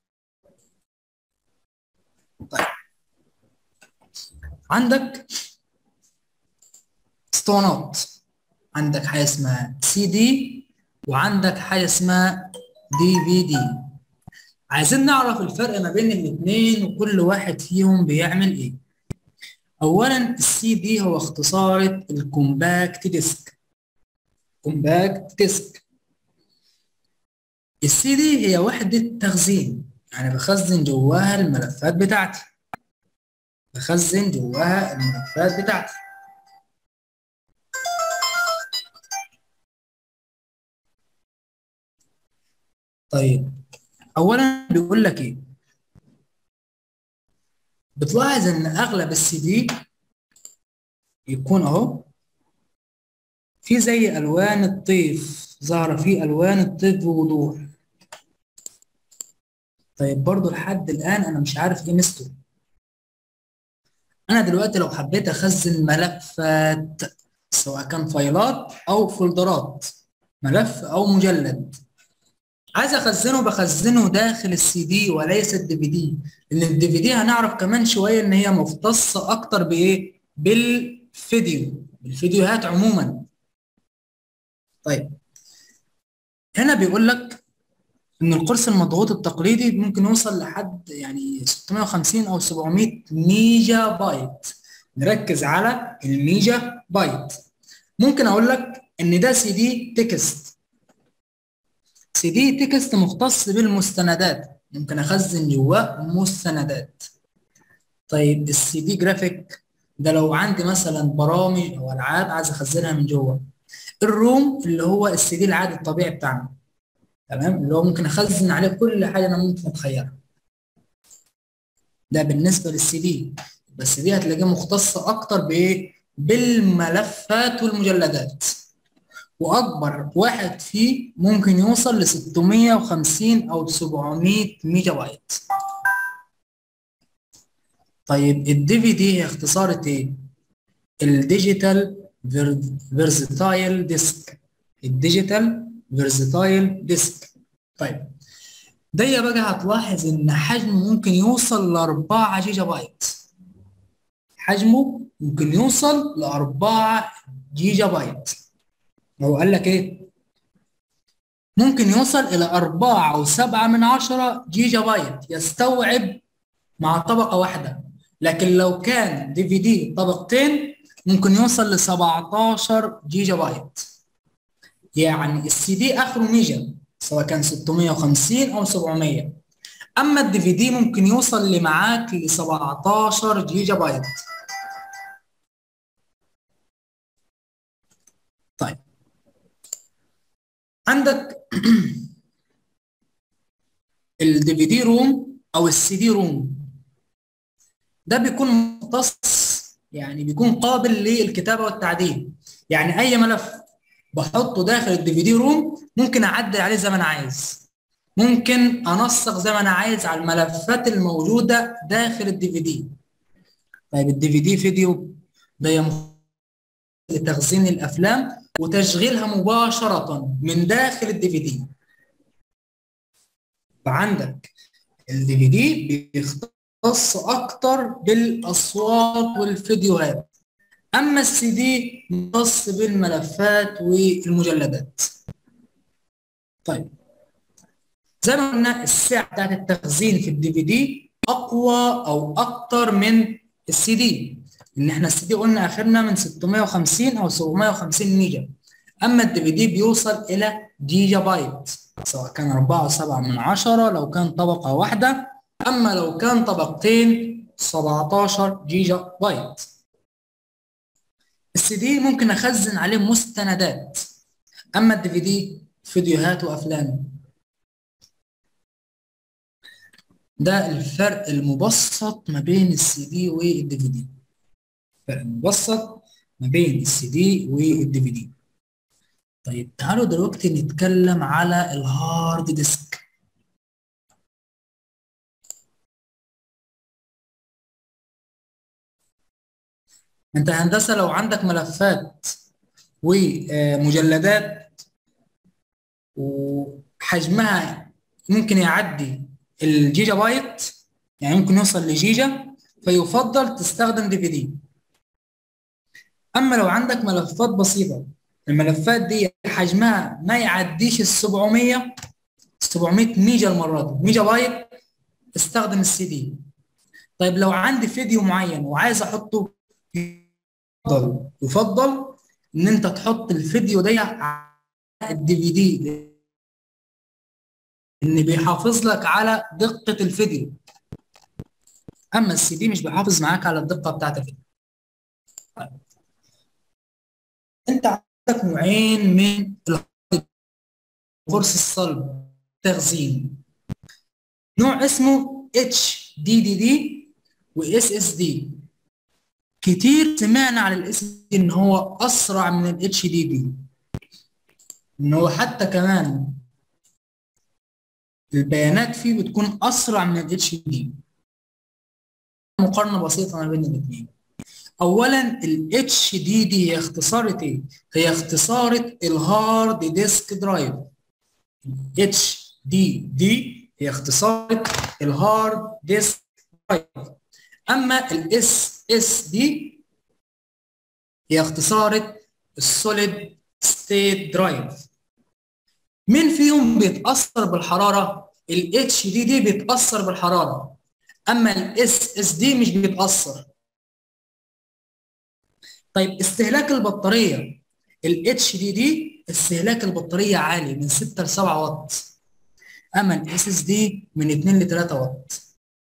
طيب عندك اسطوانات عندك حاجه اسمها سي دي وعندك حاجه اسمها دي في دي عايزين نعرف الفرق ما بين الاثنين وكل واحد فيهم بيعمل ايه اولا السي دي هو اختصار الكومباكت ديسك كومباكت ديسك السي دي هي وحدة تخزين يعني بخزن جواها الملفات بتاعتي بخزن جواها الملفات بتاعتي طيب اولا بيقول لك ايه بتلاحظ ان اغلب السي دي يكون اهو في زي الوان الطيف ظاهره فيه الوان الطيف بوضوح طيب برضو لحد الان انا مش عارف ايه ميزته انا دلوقتي لو حبيت اخزن ملفات سواء كان فايلات او فولدرات ملف او مجلد عايز اخزنه بخزنه داخل السي دي وليس الدي في دي لان الدي في دي هنعرف كمان شويه ان هي مختصه اكتر بايه بالفيديو بالفيديوهات عموما طيب هنا بيقول لك ان القرص المضغوط التقليدي ممكن يوصل لحد يعني 650 او 700 ميجا بايت نركز على الميجا بايت ممكن اقول لك ان ده سي دي تكست سي دي تكست مختص بالمستندات ممكن اخزن جواه مستندات طيب السي دي جرافيك ده لو عندي مثلا برامج او العاب عايز اخزنها من جوه الروم اللي هو السي دي العادي الطبيعي بتاعنا تمام اللي هو ممكن اخزن عليه كل حاجه انا ممكن اتخيلها ده بالنسبه للسي دي بس دي هتلاقيه مختصه اكتر بايه بالملفات والمجلدات واكبر واحد فيه ممكن يوصل ل 650 او 700 ميجا بايت طيب الدي في دي هي اختصار ايه الديجيتال فيرزيتايل ديسك الديجيتال فيرزيتايل ديسك طيب ده بقى هتلاحظ ان حجمه ممكن يوصل ل 4 جيجا بايت حجمه ممكن يوصل ل 4 جيجا بايت هو قال لك ايه ممكن يوصل الى 4 و7 من 10 جيجا بايت يستوعب مع طبقه واحده لكن لو كان دي في دي طبقتين ممكن يوصل ل 17 جيجا بايت يعني السي دي اخره ميجا سواء كان 650 او 700 اما الدي في دي ممكن يوصل لمعاك ل 17 جيجا بايت طيب عندك الدي في دي روم او السي دي روم ده بيكون مختص يعني بيكون قابل للكتابه والتعديل يعني اي ملف بحطه داخل الدي في دي روم ممكن اعدل عليه زي ما انا عايز ممكن انسق زي ما انا عايز على الملفات الموجوده داخل الدي في دي طيب الدي في دي فيديو ده لتخزين الافلام وتشغيلها مباشره من داخل الدي في دي فعندك الدي في دي بيختص اكتر بالاصوات والفيديوهات اما السي دي مختص بالملفات والمجلدات طيب زي ما قلنا السعه بتاعت التخزين في الدي في دي اقوى او اكتر من السي دي ان احنا السي دي قلنا اخرنا من 650 او 750 ميجا اما الدي في دي بيوصل الى جيجا بايت سواء كان 4 و7 من 10 لو كان طبقه واحده اما لو كان طبقتين 17 جيجا بايت السي دي ممكن اخزن عليه مستندات اما الدي في دي فيديوهات وافلام ده الفرق المبسط ما بين السي دي والدي في دي فرق مبسط ما بين السي دي والدي في دي طيب تعالوا دلوقتي نتكلم على الهارد ديسك انت هندسه لو عندك ملفات ومجلدات وحجمها ممكن يعدي الجيجا بايت يعني ممكن يوصل لجيجا فيفضل تستخدم دي في دي اما لو عندك ملفات بسيطه الملفات دي حجمها ما يعديش ال 700 700 ميجا المره دي ميجا بايت استخدم السي دي طيب لو عندي فيديو معين وعايز احطه يفضل يفضل ان انت تحط الفيديو ده على الدي في دي ان بيحافظ لك على دقه الفيديو اما السي دي مش بيحافظ معاك على الدقه بتاعت الفيديو انت عندك نوعين من قرص الصلب تخزين نوع اسمه اتش دي دي دي واس اس دي كتير سمعنا على الاس دي ان هو اسرع من الاتش دي دي ان هو حتى كمان البيانات فيه بتكون اسرع من الاتش دي مقارنه بسيطه ما بين الاثنين اولا الاتش دي دي هي اختصارة ايه هي اختصارة الهارد ديسك درايف اتش دي دي هي اختصارة الهارد ديسك درايف اما الاس اس دي هي اختصارة السوليد ستيت درايف مين فيهم بيتاثر بالحراره الاتش دي دي بيتاثر بالحراره اما الاس اس دي مش بيتاثر طيب استهلاك البطاريه الاتش دي دي استهلاك البطاريه عالي من 6 ل 7 واط اما الاس اس دي من 2 ل 3 واط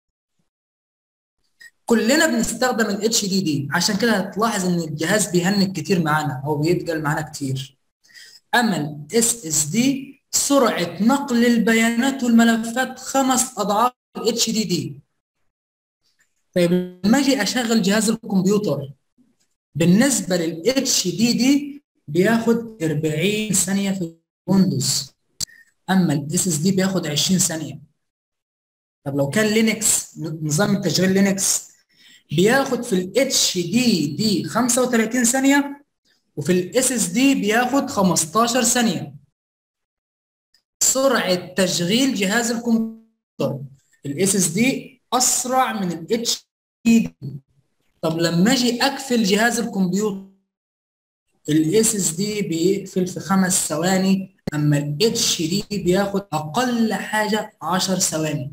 كلنا بنستخدم الاتش دي دي عشان كده هتلاحظ ان الجهاز بيهنج كتير معانا او بيتقل معانا كتير اما الاس اس دي سرعه نقل البيانات والملفات خمس اضعاف الاتش دي دي طيب لما اجي اشغل جهاز الكمبيوتر بالنسبه للاتش دي دي بياخد 40 ثانيه في ويندوز اما الاس اس دي بياخد 20 ثانيه طب لو كان لينكس نظام التشغيل لينكس بياخد في الاتش دي دي 35 ثانيه وفي الاس اس دي بياخد 15 ثانيه سرعه تشغيل جهاز الكمبيوتر الاس اس دي اسرع من الاتش دي دي طب لما اجي اقفل جهاز الكمبيوتر الاس اس دي بيقفل في خمس ثواني اما الاتش دي بياخد اقل حاجه 10 ثواني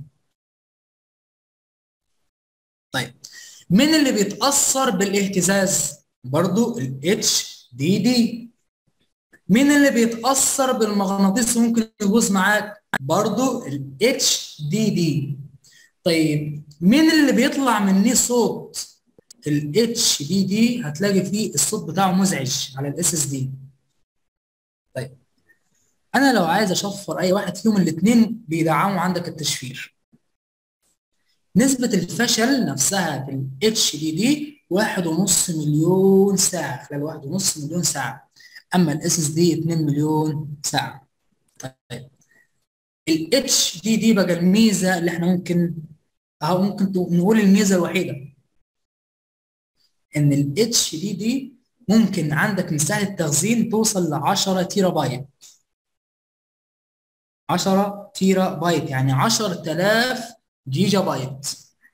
طيب مين اللي بيتاثر بالاهتزاز برضو الاتش دي دي مين اللي بيتاثر بالمغناطيس ممكن يبوظ معاك برضو الاتش دي دي طيب مين اللي بيطلع منيه صوت الاتش دي دي هتلاقي فيه الصوت بتاعه مزعج على الاس اس دي طيب انا لو عايز اشفر اي واحد فيهم الاثنين بيدعموا عندك التشفير نسبة الفشل نفسها في الاتش دي دي واحد ونص مليون ساعة خلال واحد ونص مليون ساعة أما الاس اس دي 2 مليون ساعة طيب الاتش دي دي بقى الميزة اللي احنا ممكن أو ممكن نقول الميزة الوحيدة إن الاتش دي دي ممكن عندك مساحة التخزين توصل ل 10 تيرا بايت 10 تيرا بايت يعني 10000 جيجا بايت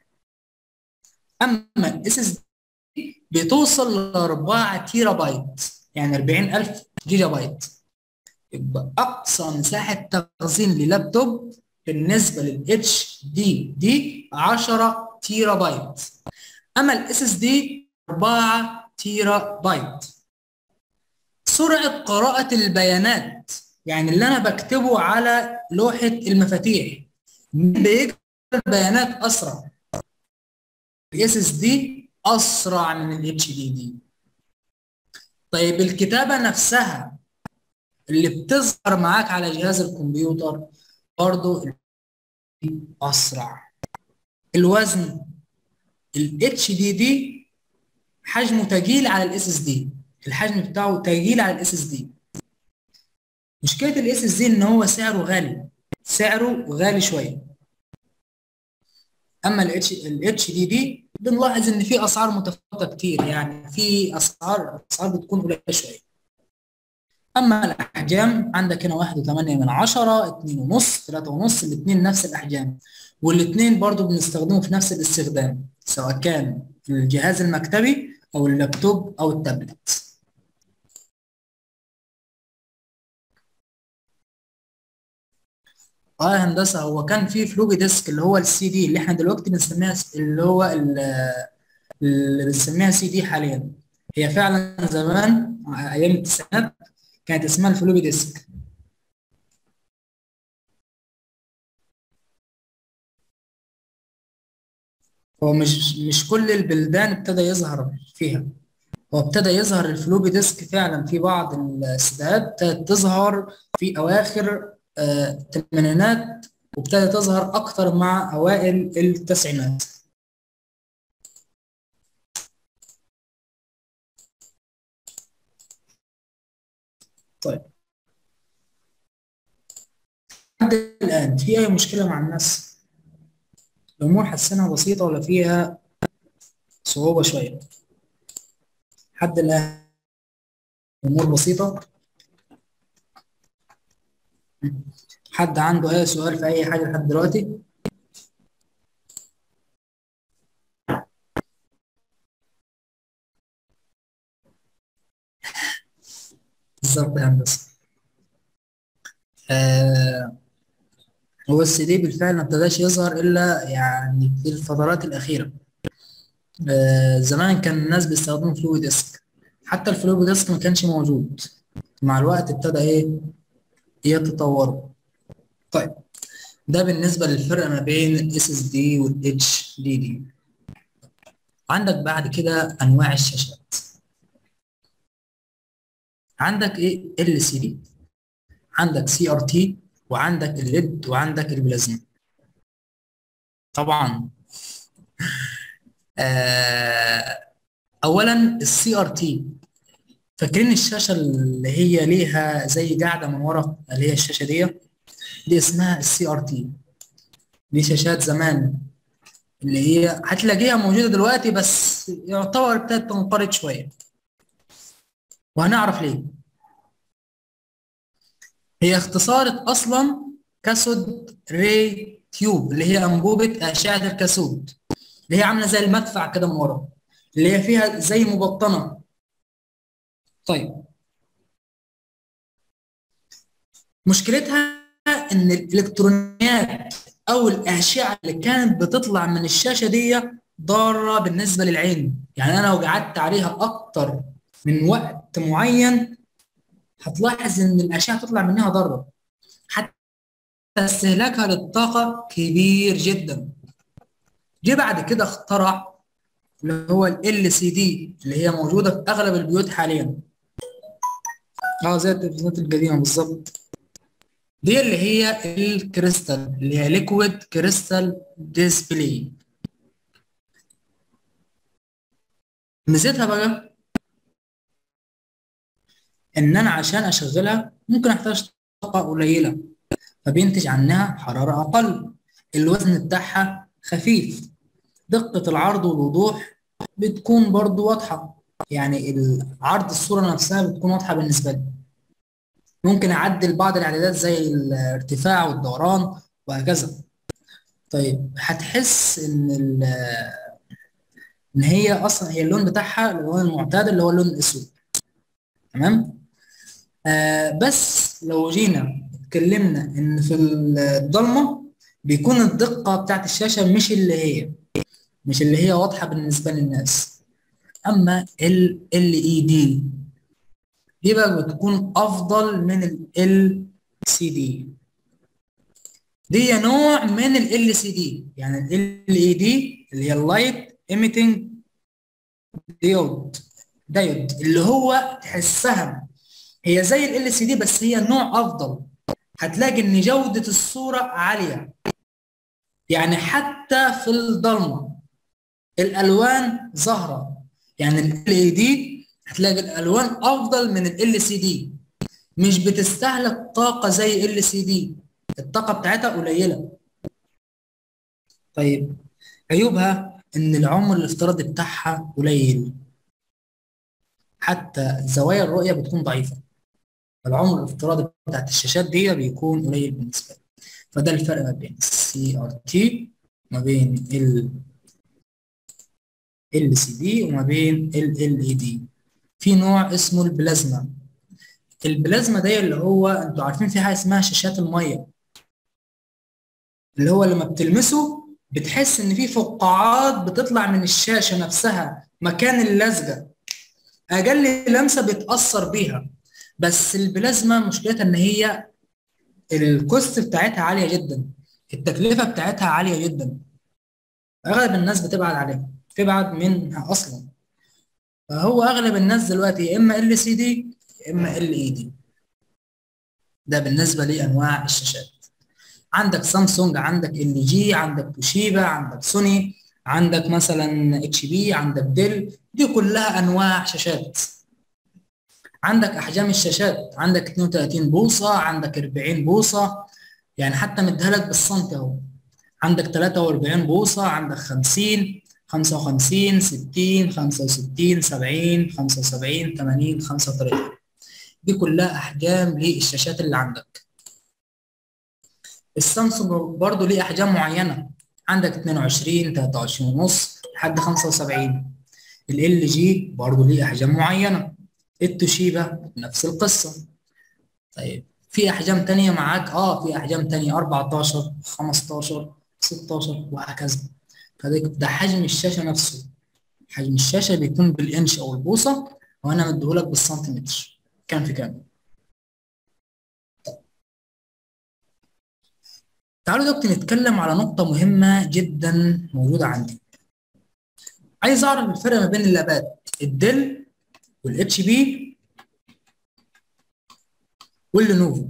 اما الاس اس دي بتوصل ل 4 تيرا بايت يعني 40000 جيجا بايت يبقى اقصى مساحه تخزين للابتوب بالنسبه للاتش دي دي 10 تيرا بايت اما الاس اس دي 4 تيرا بايت سرعة قراءة البيانات يعني اللي أنا بكتبه على لوحة المفاتيح بيقرأ البيانات أسرع الاس اس دي أسرع من الاتش دي دي طيب الكتابة نفسها اللي بتظهر معاك على جهاز الكمبيوتر برضو أسرع الوزن الاتش دي دي حجمه تجيل على الاس اس دي الحجم بتاعه تجيل على الاس اس دي مشكله الاس اس دي ان هو سعره غالي سعره غالي شويه اما الاتش الاتش دي دي بنلاحظ ان في اسعار متفاوته كتير يعني في اسعار اسعار بتكون قليله شويه اما الاحجام عندك هنا 1.8 من 10 2.5 3.5 الاثنين نفس الاحجام والاثنين برضو بنستخدمه في نفس الاستخدام سواء كان الجهاز المكتبي او اللابتوب او التابلت اه يا هندسه هو كان في فلوبي ديسك اللي هو السي دي اللي احنا دلوقتي بنسميها اللي هو اللي بنسميها سي دي حاليا هي فعلا زمان ايام التسعينات كانت اسمها الفلوبي ديسك هو مش مش كل البلدان ابتدى يظهر فيها هو ابتدى يظهر الفلوبي ديسك فعلا في بعض السيدات ابتدت تظهر في اواخر الثمانينات وابتدت تظهر اكتر مع اوائل التسعينات طيب لحد الان في اي مشكله مع الناس الامور حسنها بسيطه ولا فيها صعوبه شويه لحد الان امور بسيطه حد عنده اي سؤال في اي حاجه لحد دلوقتي بالظبط يا هندسه آه هو السي دي بالفعل ما ابتداش يظهر الا يعني في الفترات الاخيره آه زمان كان الناس بيستخدموا فلويد ديسك حتى الفلويد ديسك ما كانش موجود مع الوقت ابتدى ايه يتطوروا طيب ده بالنسبه للفرق ما بين الاس اس دي والاتش دي دي عندك بعد كده انواع الشاشات عندك ايه ال سي دي عندك سي ار تي وعندك الليد وعندك البلازما طبعا آه اولا السي ار تي فاكرين الشاشه اللي هي ليها زي قاعده من ورا اللي هي الشاشه دي دي اسمها السي ار تي دي شاشات زمان اللي هي هتلاقيها موجوده دلوقتي بس يعتبر ابتدت تنقرض شويه وهنعرف ليه هي اختصارت اصلا كاسود ري تيوب اللي هي انبوبه اشعه الكاسود اللي هي عامله زي المدفع كده من ورا اللي هي فيها زي مبطنه طيب مشكلتها ان الالكترونيات او الاشعه اللي كانت بتطلع من الشاشه دي ضاره بالنسبه للعين يعني انا لو قعدت عليها اكتر من وقت معين هتلاحظ ان الاشعه تطلع منها ضاره حتى استهلاكها للطاقه كبير جدا جه بعد كده اخترع اللي هو ال سي دي اللي هي موجوده في اغلب البيوت حاليا اه زي التلفزيونات القديمه بالظبط دي اللي هي الكريستال اللي هي ليكويد كريستال ديسبلاي ميزتها بقى ان انا عشان اشغلها ممكن احتاج طاقه قليله فبينتج عنها حراره اقل الوزن بتاعها خفيف دقه العرض والوضوح بتكون برضو واضحه يعني عرض الصوره نفسها بتكون واضحه بالنسبه لي ممكن اعدل بعض الاعدادات زي الارتفاع والدوران وهكذا طيب هتحس ان ان هي اصلا هي اللون بتاعها اللون المعتاد اللي هو اللون الاسود تمام آه بس لو جينا اتكلمنا ان في الضلمه بيكون الدقه بتاعت الشاشه مش اللي هي مش اللي هي واضحه بالنسبه للناس اما ال ال اي دي دي بقى بتكون افضل من ال سي دي دي نوع من ال سي دي يعني ال اي دي اللي هي اللايت ايميتنج ديود دايود اللي هو تحسها هي زي ال سي دي بس هي نوع افضل هتلاقي ان جودة الصورة عالية يعني حتى في الضلمة الالوان ظاهرة يعني ال اي دي هتلاقي الالوان افضل من ال سي دي مش بتستهلك طاقة زي ال سي دي الطاقة بتاعتها قليلة طيب عيوبها ان العمر الافتراضي بتاعها قليل حتى زوايا الرؤية بتكون ضعيفة العمر الافتراضي بتاعت الشاشات دي بيكون قليل بالنسبة لي فده الفرق ما بين السي ار تي وما بين ال ال سي دي وما بين ال ال اي دي في نوع اسمه البلازما البلازما ده اللي هو انتوا عارفين في حاجه اسمها شاشات الميه اللي هو لما بتلمسه بتحس ان في فقاعات بتطلع من الشاشه نفسها مكان اللزجه اقل لمسه بيتاثر بيها بس البلازما مشكلتها ان هي الكوست بتاعتها عاليه جدا التكلفه بتاعتها عاليه جدا اغلب الناس بتبعد عليها تبعد منها اصلا فهو اغلب الناس دلوقتي يا اما ال سي دي يا اما ال اي دي ده بالنسبه لانواع الشاشات عندك سامسونج عندك ال جي عندك توشيبا عندك سوني عندك مثلا اتش بي عندك ديل دي كلها انواع شاشات عندك احجام الشاشات عندك 32 بوصه عندك 40 بوصه يعني حتى مديها لك بالسنتي اهو عندك 43 بوصه عندك 50 55 60 65 70 75 80 35 دي كلها احجام للشاشات اللي عندك السامسونج برضو ليه احجام معينه عندك 22 23 ونص لحد 75 ال جي برضو ليه احجام معينه التوشيبا نفس القصه طيب في احجام تانية معاك اه في احجام تانية 14 15 16 وهكذا فده ده حجم الشاشه نفسه حجم الشاشه بيكون بالانش او البوصه وانا مديهولك بالسنتيمتر كام في كام تعالوا دلوقتي نتكلم على نقطة مهمة جدا موجودة عندي. عايز أعرف الفرق ما بين اللابات الدل والاتش بي واللينوفو.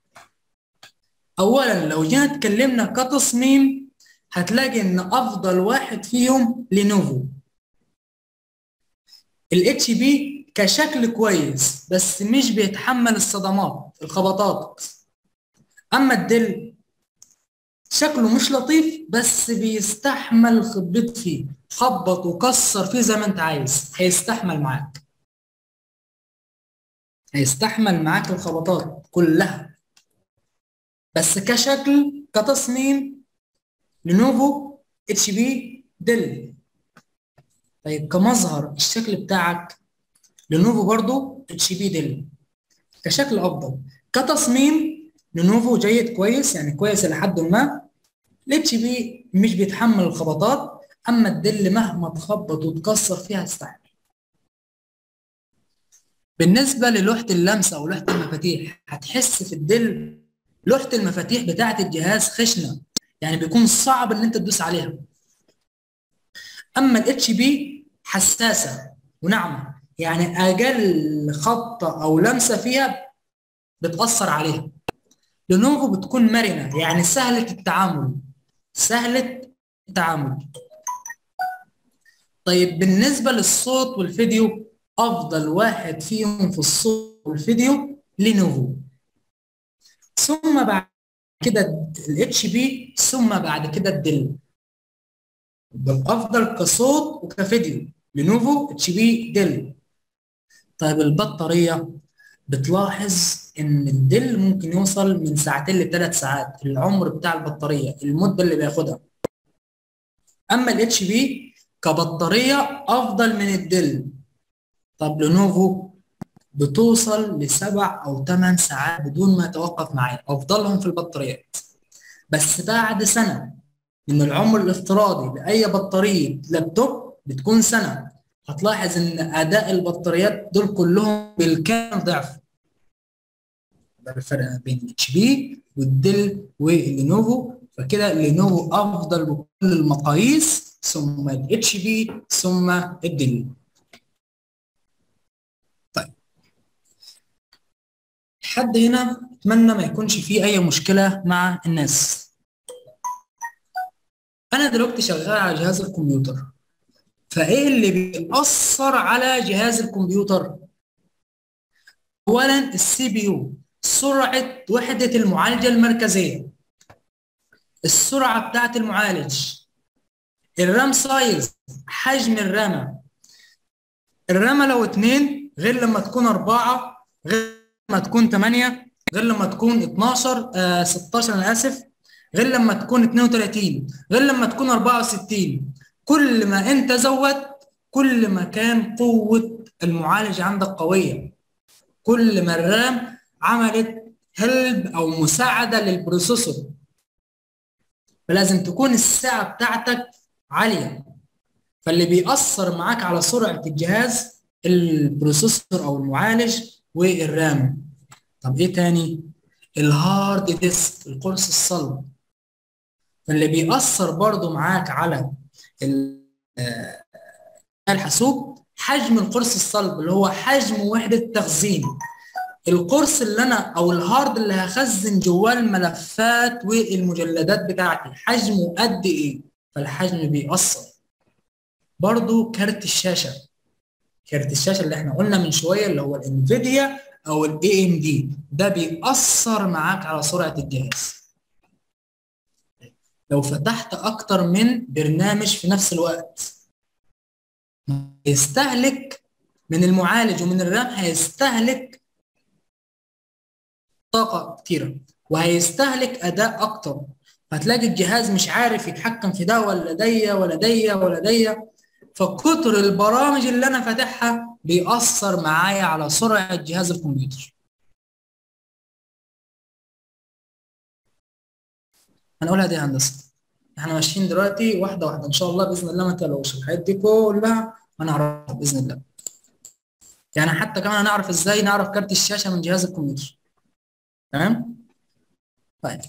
أولا لو جينا اتكلمنا كتصميم هتلاقي إن أفضل واحد فيهم لينوفو. الاتش بي كشكل كويس بس مش بيتحمل الصدمات الخبطات. أما الدل شكله مش لطيف بس بيستحمل خبط فيه خبط وكسر فيه زي ما انت عايز هيستحمل معاك هيستحمل معاك الخبطات كلها بس كشكل كتصميم لينوفو اتش بي ديل طيب كمظهر الشكل بتاعك لينوفو برضو اتش بي ديل كشكل افضل كتصميم لينوفو جيد كويس يعني كويس الى حد ما الاتش بي مش بيتحمل الخبطات اما الدل مهما تخبط وتكسر فيها يستحمل بالنسبه للوحه اللمسه او لوحه المفاتيح هتحس في الدل لوحه المفاتيح بتاعه الجهاز خشنه يعني بيكون صعب ان انت تدوس عليها اما الاتش بي حساسه وناعمه يعني اقل خبطه او لمسه فيها بتاثر عليها لينوفو بتكون مرنه يعني سهله التعامل سهله التعامل طيب بالنسبه للصوت والفيديو افضل واحد فيهم في الصوت والفيديو لينوفو ثم بعد كده الاتش بي ثم بعد كده الدل الافضل كصوت وكفيديو لينوفو اتش بي دل طيب البطاريه بتلاحظ ان الدل ممكن يوصل من ساعتين لثلاث ساعات العمر بتاع البطاريه المده اللي بياخدها اما الاتش بي كبطاريه افضل من الدل طب لينوفو بتوصل لسبع او ثمان ساعات بدون ما يتوقف معايا افضلهم في البطاريات بس بعد سنه من العمر الافتراضي لاي بطاريه لابتوب بتكون سنه هتلاحظ ان اداء البطاريات دول كلهم بالكامل ضعف ده الفرق بين اتش بي والديل واللينوفو فكده لينوفو افضل بكل المقاييس ثم الاتش بي ثم الديل طيب لحد هنا اتمنى ما يكونش فيه اي مشكله مع الناس انا دلوقتي شغال على جهاز الكمبيوتر فايه اللي بيأثر على جهاز الكمبيوتر اولا السي بي يو سرعه وحده المعالجه المركزيه السرعه بتاعه المعالج الرام سايز حجم الرامه الرامه لو اتنين غير لما تكون اربعه غير لما تكون 8 غير لما تكون 12 آه 16 انا اسف غير لما تكون 32 غير لما تكون 64 كل ما انت زودت كل ما كان قوة المعالج عندك قوية كل ما الرام عملت هلب او مساعدة للبروسيسور فلازم تكون الساعة بتاعتك عالية فاللي بيأثر معاك على سرعة الجهاز البروسيسور او المعالج والرام طب ايه تاني الهارد ديسك القرص الصلب فاللي بيأثر برضو معاك على الحاسوب حجم القرص الصلب اللي هو حجم وحدة تخزين القرص اللي انا او الهارد اللي هخزن جواه الملفات والمجلدات بتاعتي حجمه قد ايه فالحجم بيأثر برضو كارت الشاشة كارت الشاشة اللي احنا قلنا من شوية اللي هو الانفيديا او الاي ام دي ده بيأثر معاك على سرعة الجهاز لو فتحت اكتر من برنامج في نفس الوقت يستهلك من المعالج ومن الرام هيستهلك طاقة كتيرة وهيستهلك أداء أكتر هتلاقي الجهاز مش عارف يتحكم في ده ولا دي ولا دي ولا دي فكتر البرامج اللي أنا فاتحها بيأثر معايا على سرعة جهاز الكمبيوتر هنقولها دي هندسة احنا ماشيين دلوقتي واحدة واحدة إن شاء الله بإذن الله ما تقلقوش الحاجات دي كلها هنعرفها بإذن الله يعني حتى كمان هنعرف ازاي نعرف كارت الشاشة من جهاز الكمبيوتر تمام طيب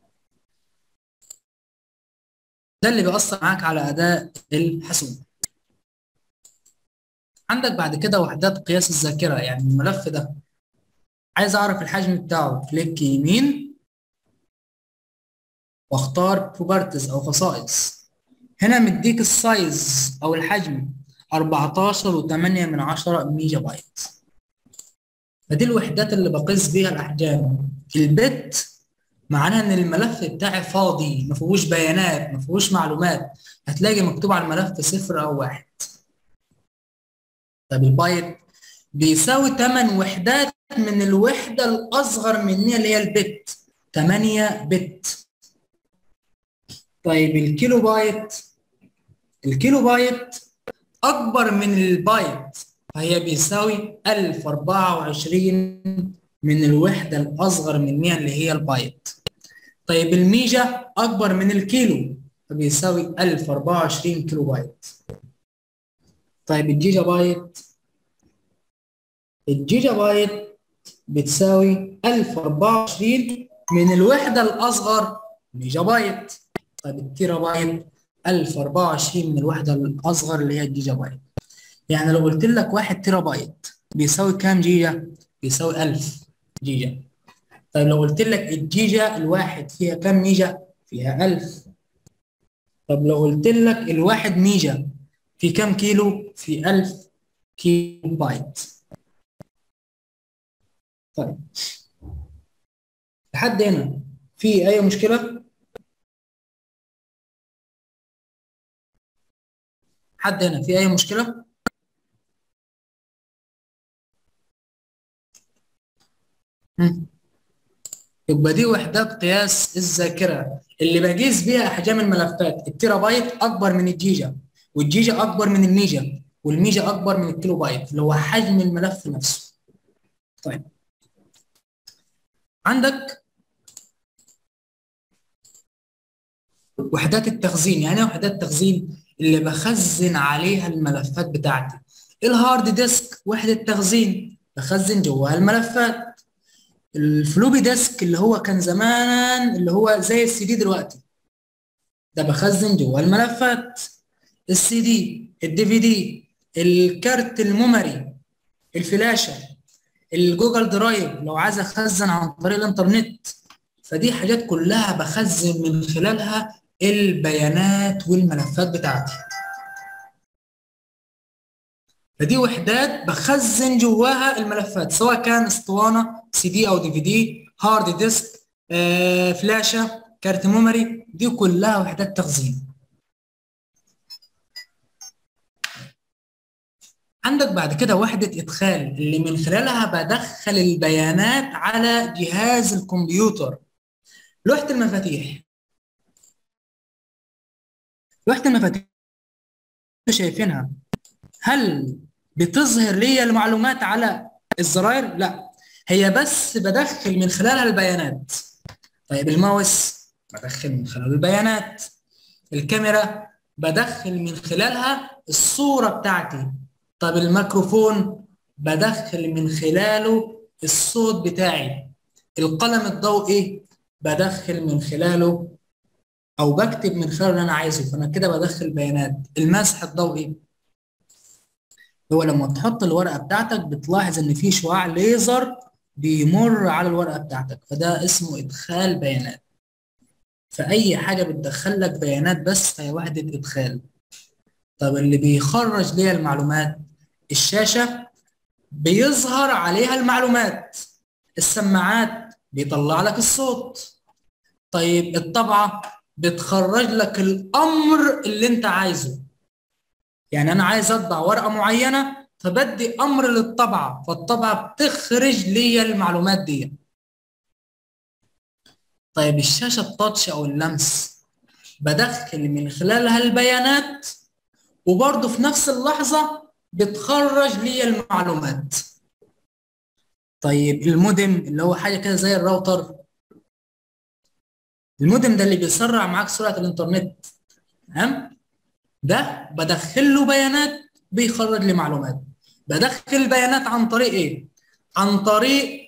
ده اللي بيأثر معاك على أداء الحاسوب عندك بعد كده وحدات قياس الذاكرة يعني الملف ده عايز أعرف الحجم بتاعه كليك يمين واختار بروبرتيز أو خصائص هنا مديك السايز أو الحجم 14 و8 من 10 ميجا بايت فدي الوحدات اللي بقيس بيها الأحجام البت معناها ان الملف بتاعي فاضي ما فيهوش بيانات ما فيهوش معلومات هتلاقي مكتوب على الملف صفر او واحد طب البايت بيساوي 8 وحدات من الوحدة الأصغر منها اللي هي البت 8 بت طيب الكيلو بايت الكيلو بايت أكبر من البايت فهي بيساوي 1024 من الوحدة الأصغر منها اللي هي البايت طيب الميجا أكبر من الكيلو فبيساوي 1024 كيلو بايت طيب الجيجا بايت الجيجا بايت بتساوي 1024 من الوحدة الأصغر ميجا بايت طيب التيرا بايت 1024 من الوحدة الأصغر اللي هي الجيجا بايت يعني لو قلت لك 1 تيرا بايت بيساوي كام جيجا؟ بيساوي 1000 جيجا طيب لو قلت لك الجيجا الواحد فيها كام ميجا؟ فيها 1000 طب لو قلت لك الواحد ميجا في كام كيلو؟ في 1000 كيلو بايت طيب لحد هنا في أي مشكلة؟ حد هنا في أي مشكلة؟ مم. يبقى دي وحدات قياس الذاكرة اللي بقيس بيها أحجام الملفات التيرا بايت أكبر من الجيجا والجيجا أكبر من الميجا والميجا أكبر من الكيلو بايت اللي هو حجم الملف نفسه طيب عندك وحدات التخزين يعني ايه وحدات التخزين اللي بخزن عليها الملفات بتاعتي الهارد ديسك وحدة تخزين بخزن جواها الملفات الفلوبي ديسك اللي هو كان زمان اللي هو زي السي دي دلوقتي ده بخزن جواه الملفات السي دي الدي في دي الكارت الميموري الفلاشة الجوجل درايف لو عايز اخزن عن طريق الانترنت فدي حاجات كلها بخزن من خلالها البيانات والملفات بتاعتي فدي وحدات بخزن جواها الملفات سواء كان اسطوانه سي دي او دي في دي هارد ديسك آه، فلاشه كارت ميموري دي كلها وحدات تخزين عندك بعد كده وحدة إدخال اللي من خلالها بدخل البيانات على جهاز الكمبيوتر لوحة المفاتيح لوحة المفاتيح شايفينها هل بتظهر لي المعلومات على الزراير؟ لا هي بس بدخل من خلالها البيانات طيب الماوس بدخل من خلاله البيانات الكاميرا بدخل من خلالها الصورة بتاعتي طب الميكروفون بدخل من خلاله الصوت بتاعي القلم الضوئي بدخل من خلاله او بكتب من خلاله اللي انا عايزه فانا كده بدخل بيانات المسح الضوئي هو لما تحط الورقه بتاعتك بتلاحظ ان في شعاع ليزر بيمر على الورقه بتاعتك فده اسمه ادخال بيانات فاي حاجه بتدخل لك بيانات بس فهي وحده ادخال طب اللي بيخرج ليها المعلومات الشاشه بيظهر عليها المعلومات السماعات بيطلع لك الصوت طيب الطبعه بتخرج لك الامر اللي انت عايزه يعني انا عايز اطبع ورقه معينه فبدي امر للطبعه فالطبعه بتخرج لي المعلومات دي طيب الشاشه التاتش او اللمس بدخل من خلالها البيانات وبرضه في نفس اللحظه بتخرج لي المعلومات طيب المودم اللي هو حاجه كده زي الراوتر المودم ده اللي بيسرع معاك سرعه الانترنت تمام ده بدخل له بيانات بيخرج لي معلومات بدخل البيانات عن طريق ايه عن طريق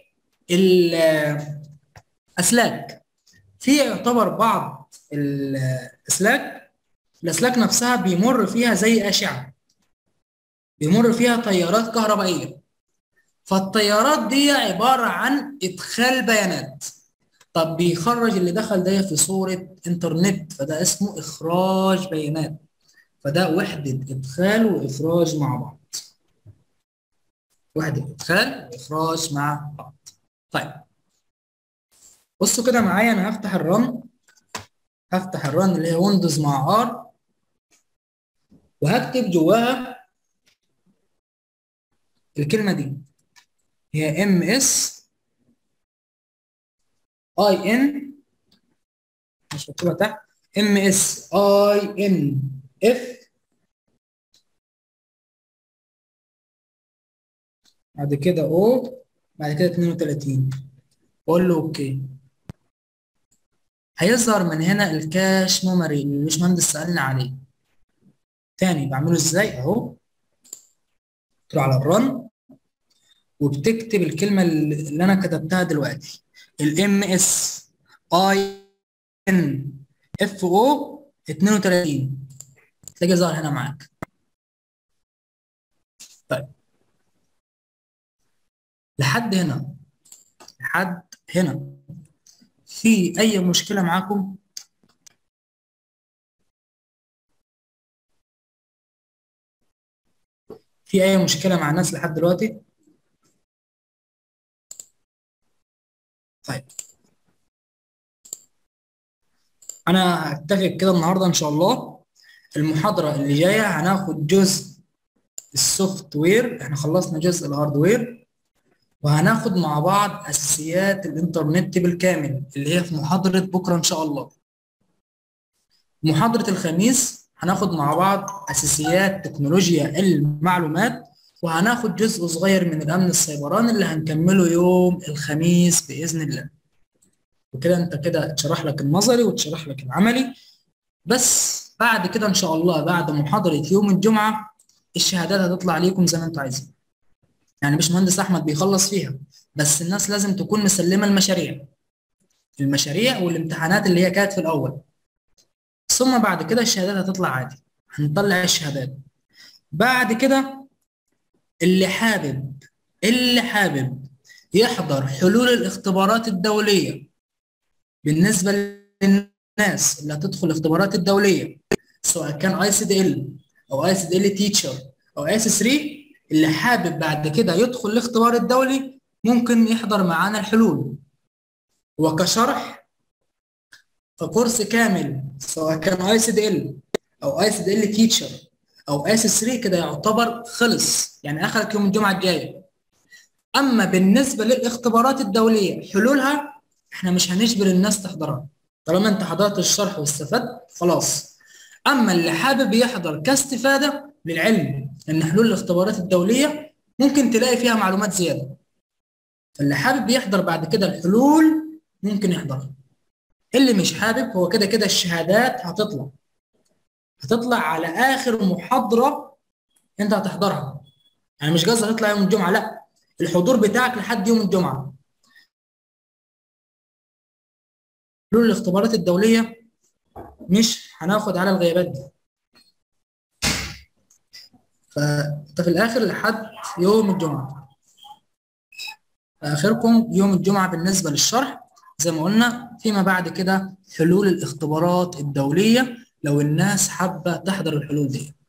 الاسلاك في يعتبر بعض الاسلاك الاسلاك نفسها بيمر فيها زي اشعه بيمر فيها تيارات كهربائيه فالتيارات دي عباره عن ادخال بيانات طب بيخرج اللي دخل ده في صوره انترنت فده اسمه اخراج بيانات فده وحده ادخال واخراج مع بعض وحده ادخال واخراج مع بعض طيب بصوا كده معايا انا هفتح الرن هفتح الرن اللي هي ويندوز مع ار وهكتب جواها الكلمه دي هي ام اس اي ان مش مكتوبه تحت ام اس اي ان اف بعد كده او بعد كده 32 اقول له اوكي هيظهر من هنا الكاش ميموري اللي الباشمهندس سألنا عليه تاني بعمله ازاي اهو تروح على الرن وبتكتب الكلمة اللي انا كتبتها دلوقتي الام اس اي ان اف او 32 تلاقي ظهر هنا معاك طيب لحد هنا لحد هنا في اي مشكله معاكم في اي مشكله مع الناس لحد دلوقتي طيب انا هتفق كده النهارده ان شاء الله المحاضره اللي جايه هناخد جزء السوفت وير احنا خلصنا جزء الهاردوير وهناخد مع بعض اساسيات الانترنت بالكامل اللي هي في محاضره بكره ان شاء الله محاضره الخميس هناخد مع بعض اساسيات تكنولوجيا المعلومات وهناخد جزء صغير من الامن السيبراني اللي هنكمله يوم الخميس باذن الله وكده انت كده اتشرح لك النظري واتشرح لك العملي بس بعد كده ان شاء الله بعد محاضره يوم الجمعه الشهادات هتطلع ليكم زي ما انتوا عايزين يعني باشمهندس احمد بيخلص فيها بس الناس لازم تكون مسلمه المشاريع المشاريع والامتحانات اللي هي كانت في الاول ثم بعد كده الشهادات هتطلع عادي هنطلع الشهادات بعد كده اللي حابب اللي حابب يحضر حلول الاختبارات الدوليه بالنسبه للناس اللي هتدخل الاختبارات الدوليه سواء كان اي سي دي ال او اي سي دي ال تيتشر او اس 3 اللي حابب بعد كده يدخل الاختبار الدولي ممكن يحضر معانا الحلول وكشرح فكورس كامل سواء كان اي سي دي ال او اي سي دي ال تيتشر او اس 3 كده يعتبر خلص يعني اخرك يوم الجمعه الجايه اما بالنسبه للاختبارات الدوليه حلولها احنا مش هنجبر الناس تحضرها طالما انت حضرت الشرح واستفدت خلاص اما اللي حابب يحضر كاستفاده للعلم ان حلول الاختبارات الدوليه ممكن تلاقي فيها معلومات زياده اللي حابب يحضر بعد كده الحلول ممكن يحضرها اللي مش حابب هو كده كده الشهادات هتطلع هتطلع على اخر محاضره انت هتحضرها يعني مش قصدي هتطلع يوم الجمعه لا الحضور بتاعك لحد يوم الجمعه حلول الاختبارات الدوليه مش هناخد على الغيابات دي فانت في الاخر لحد يوم الجمعه اخركم يوم الجمعه بالنسبه للشرح زي ما قلنا فيما بعد كده حلول الاختبارات الدوليه لو الناس حابه تحضر الحلول دي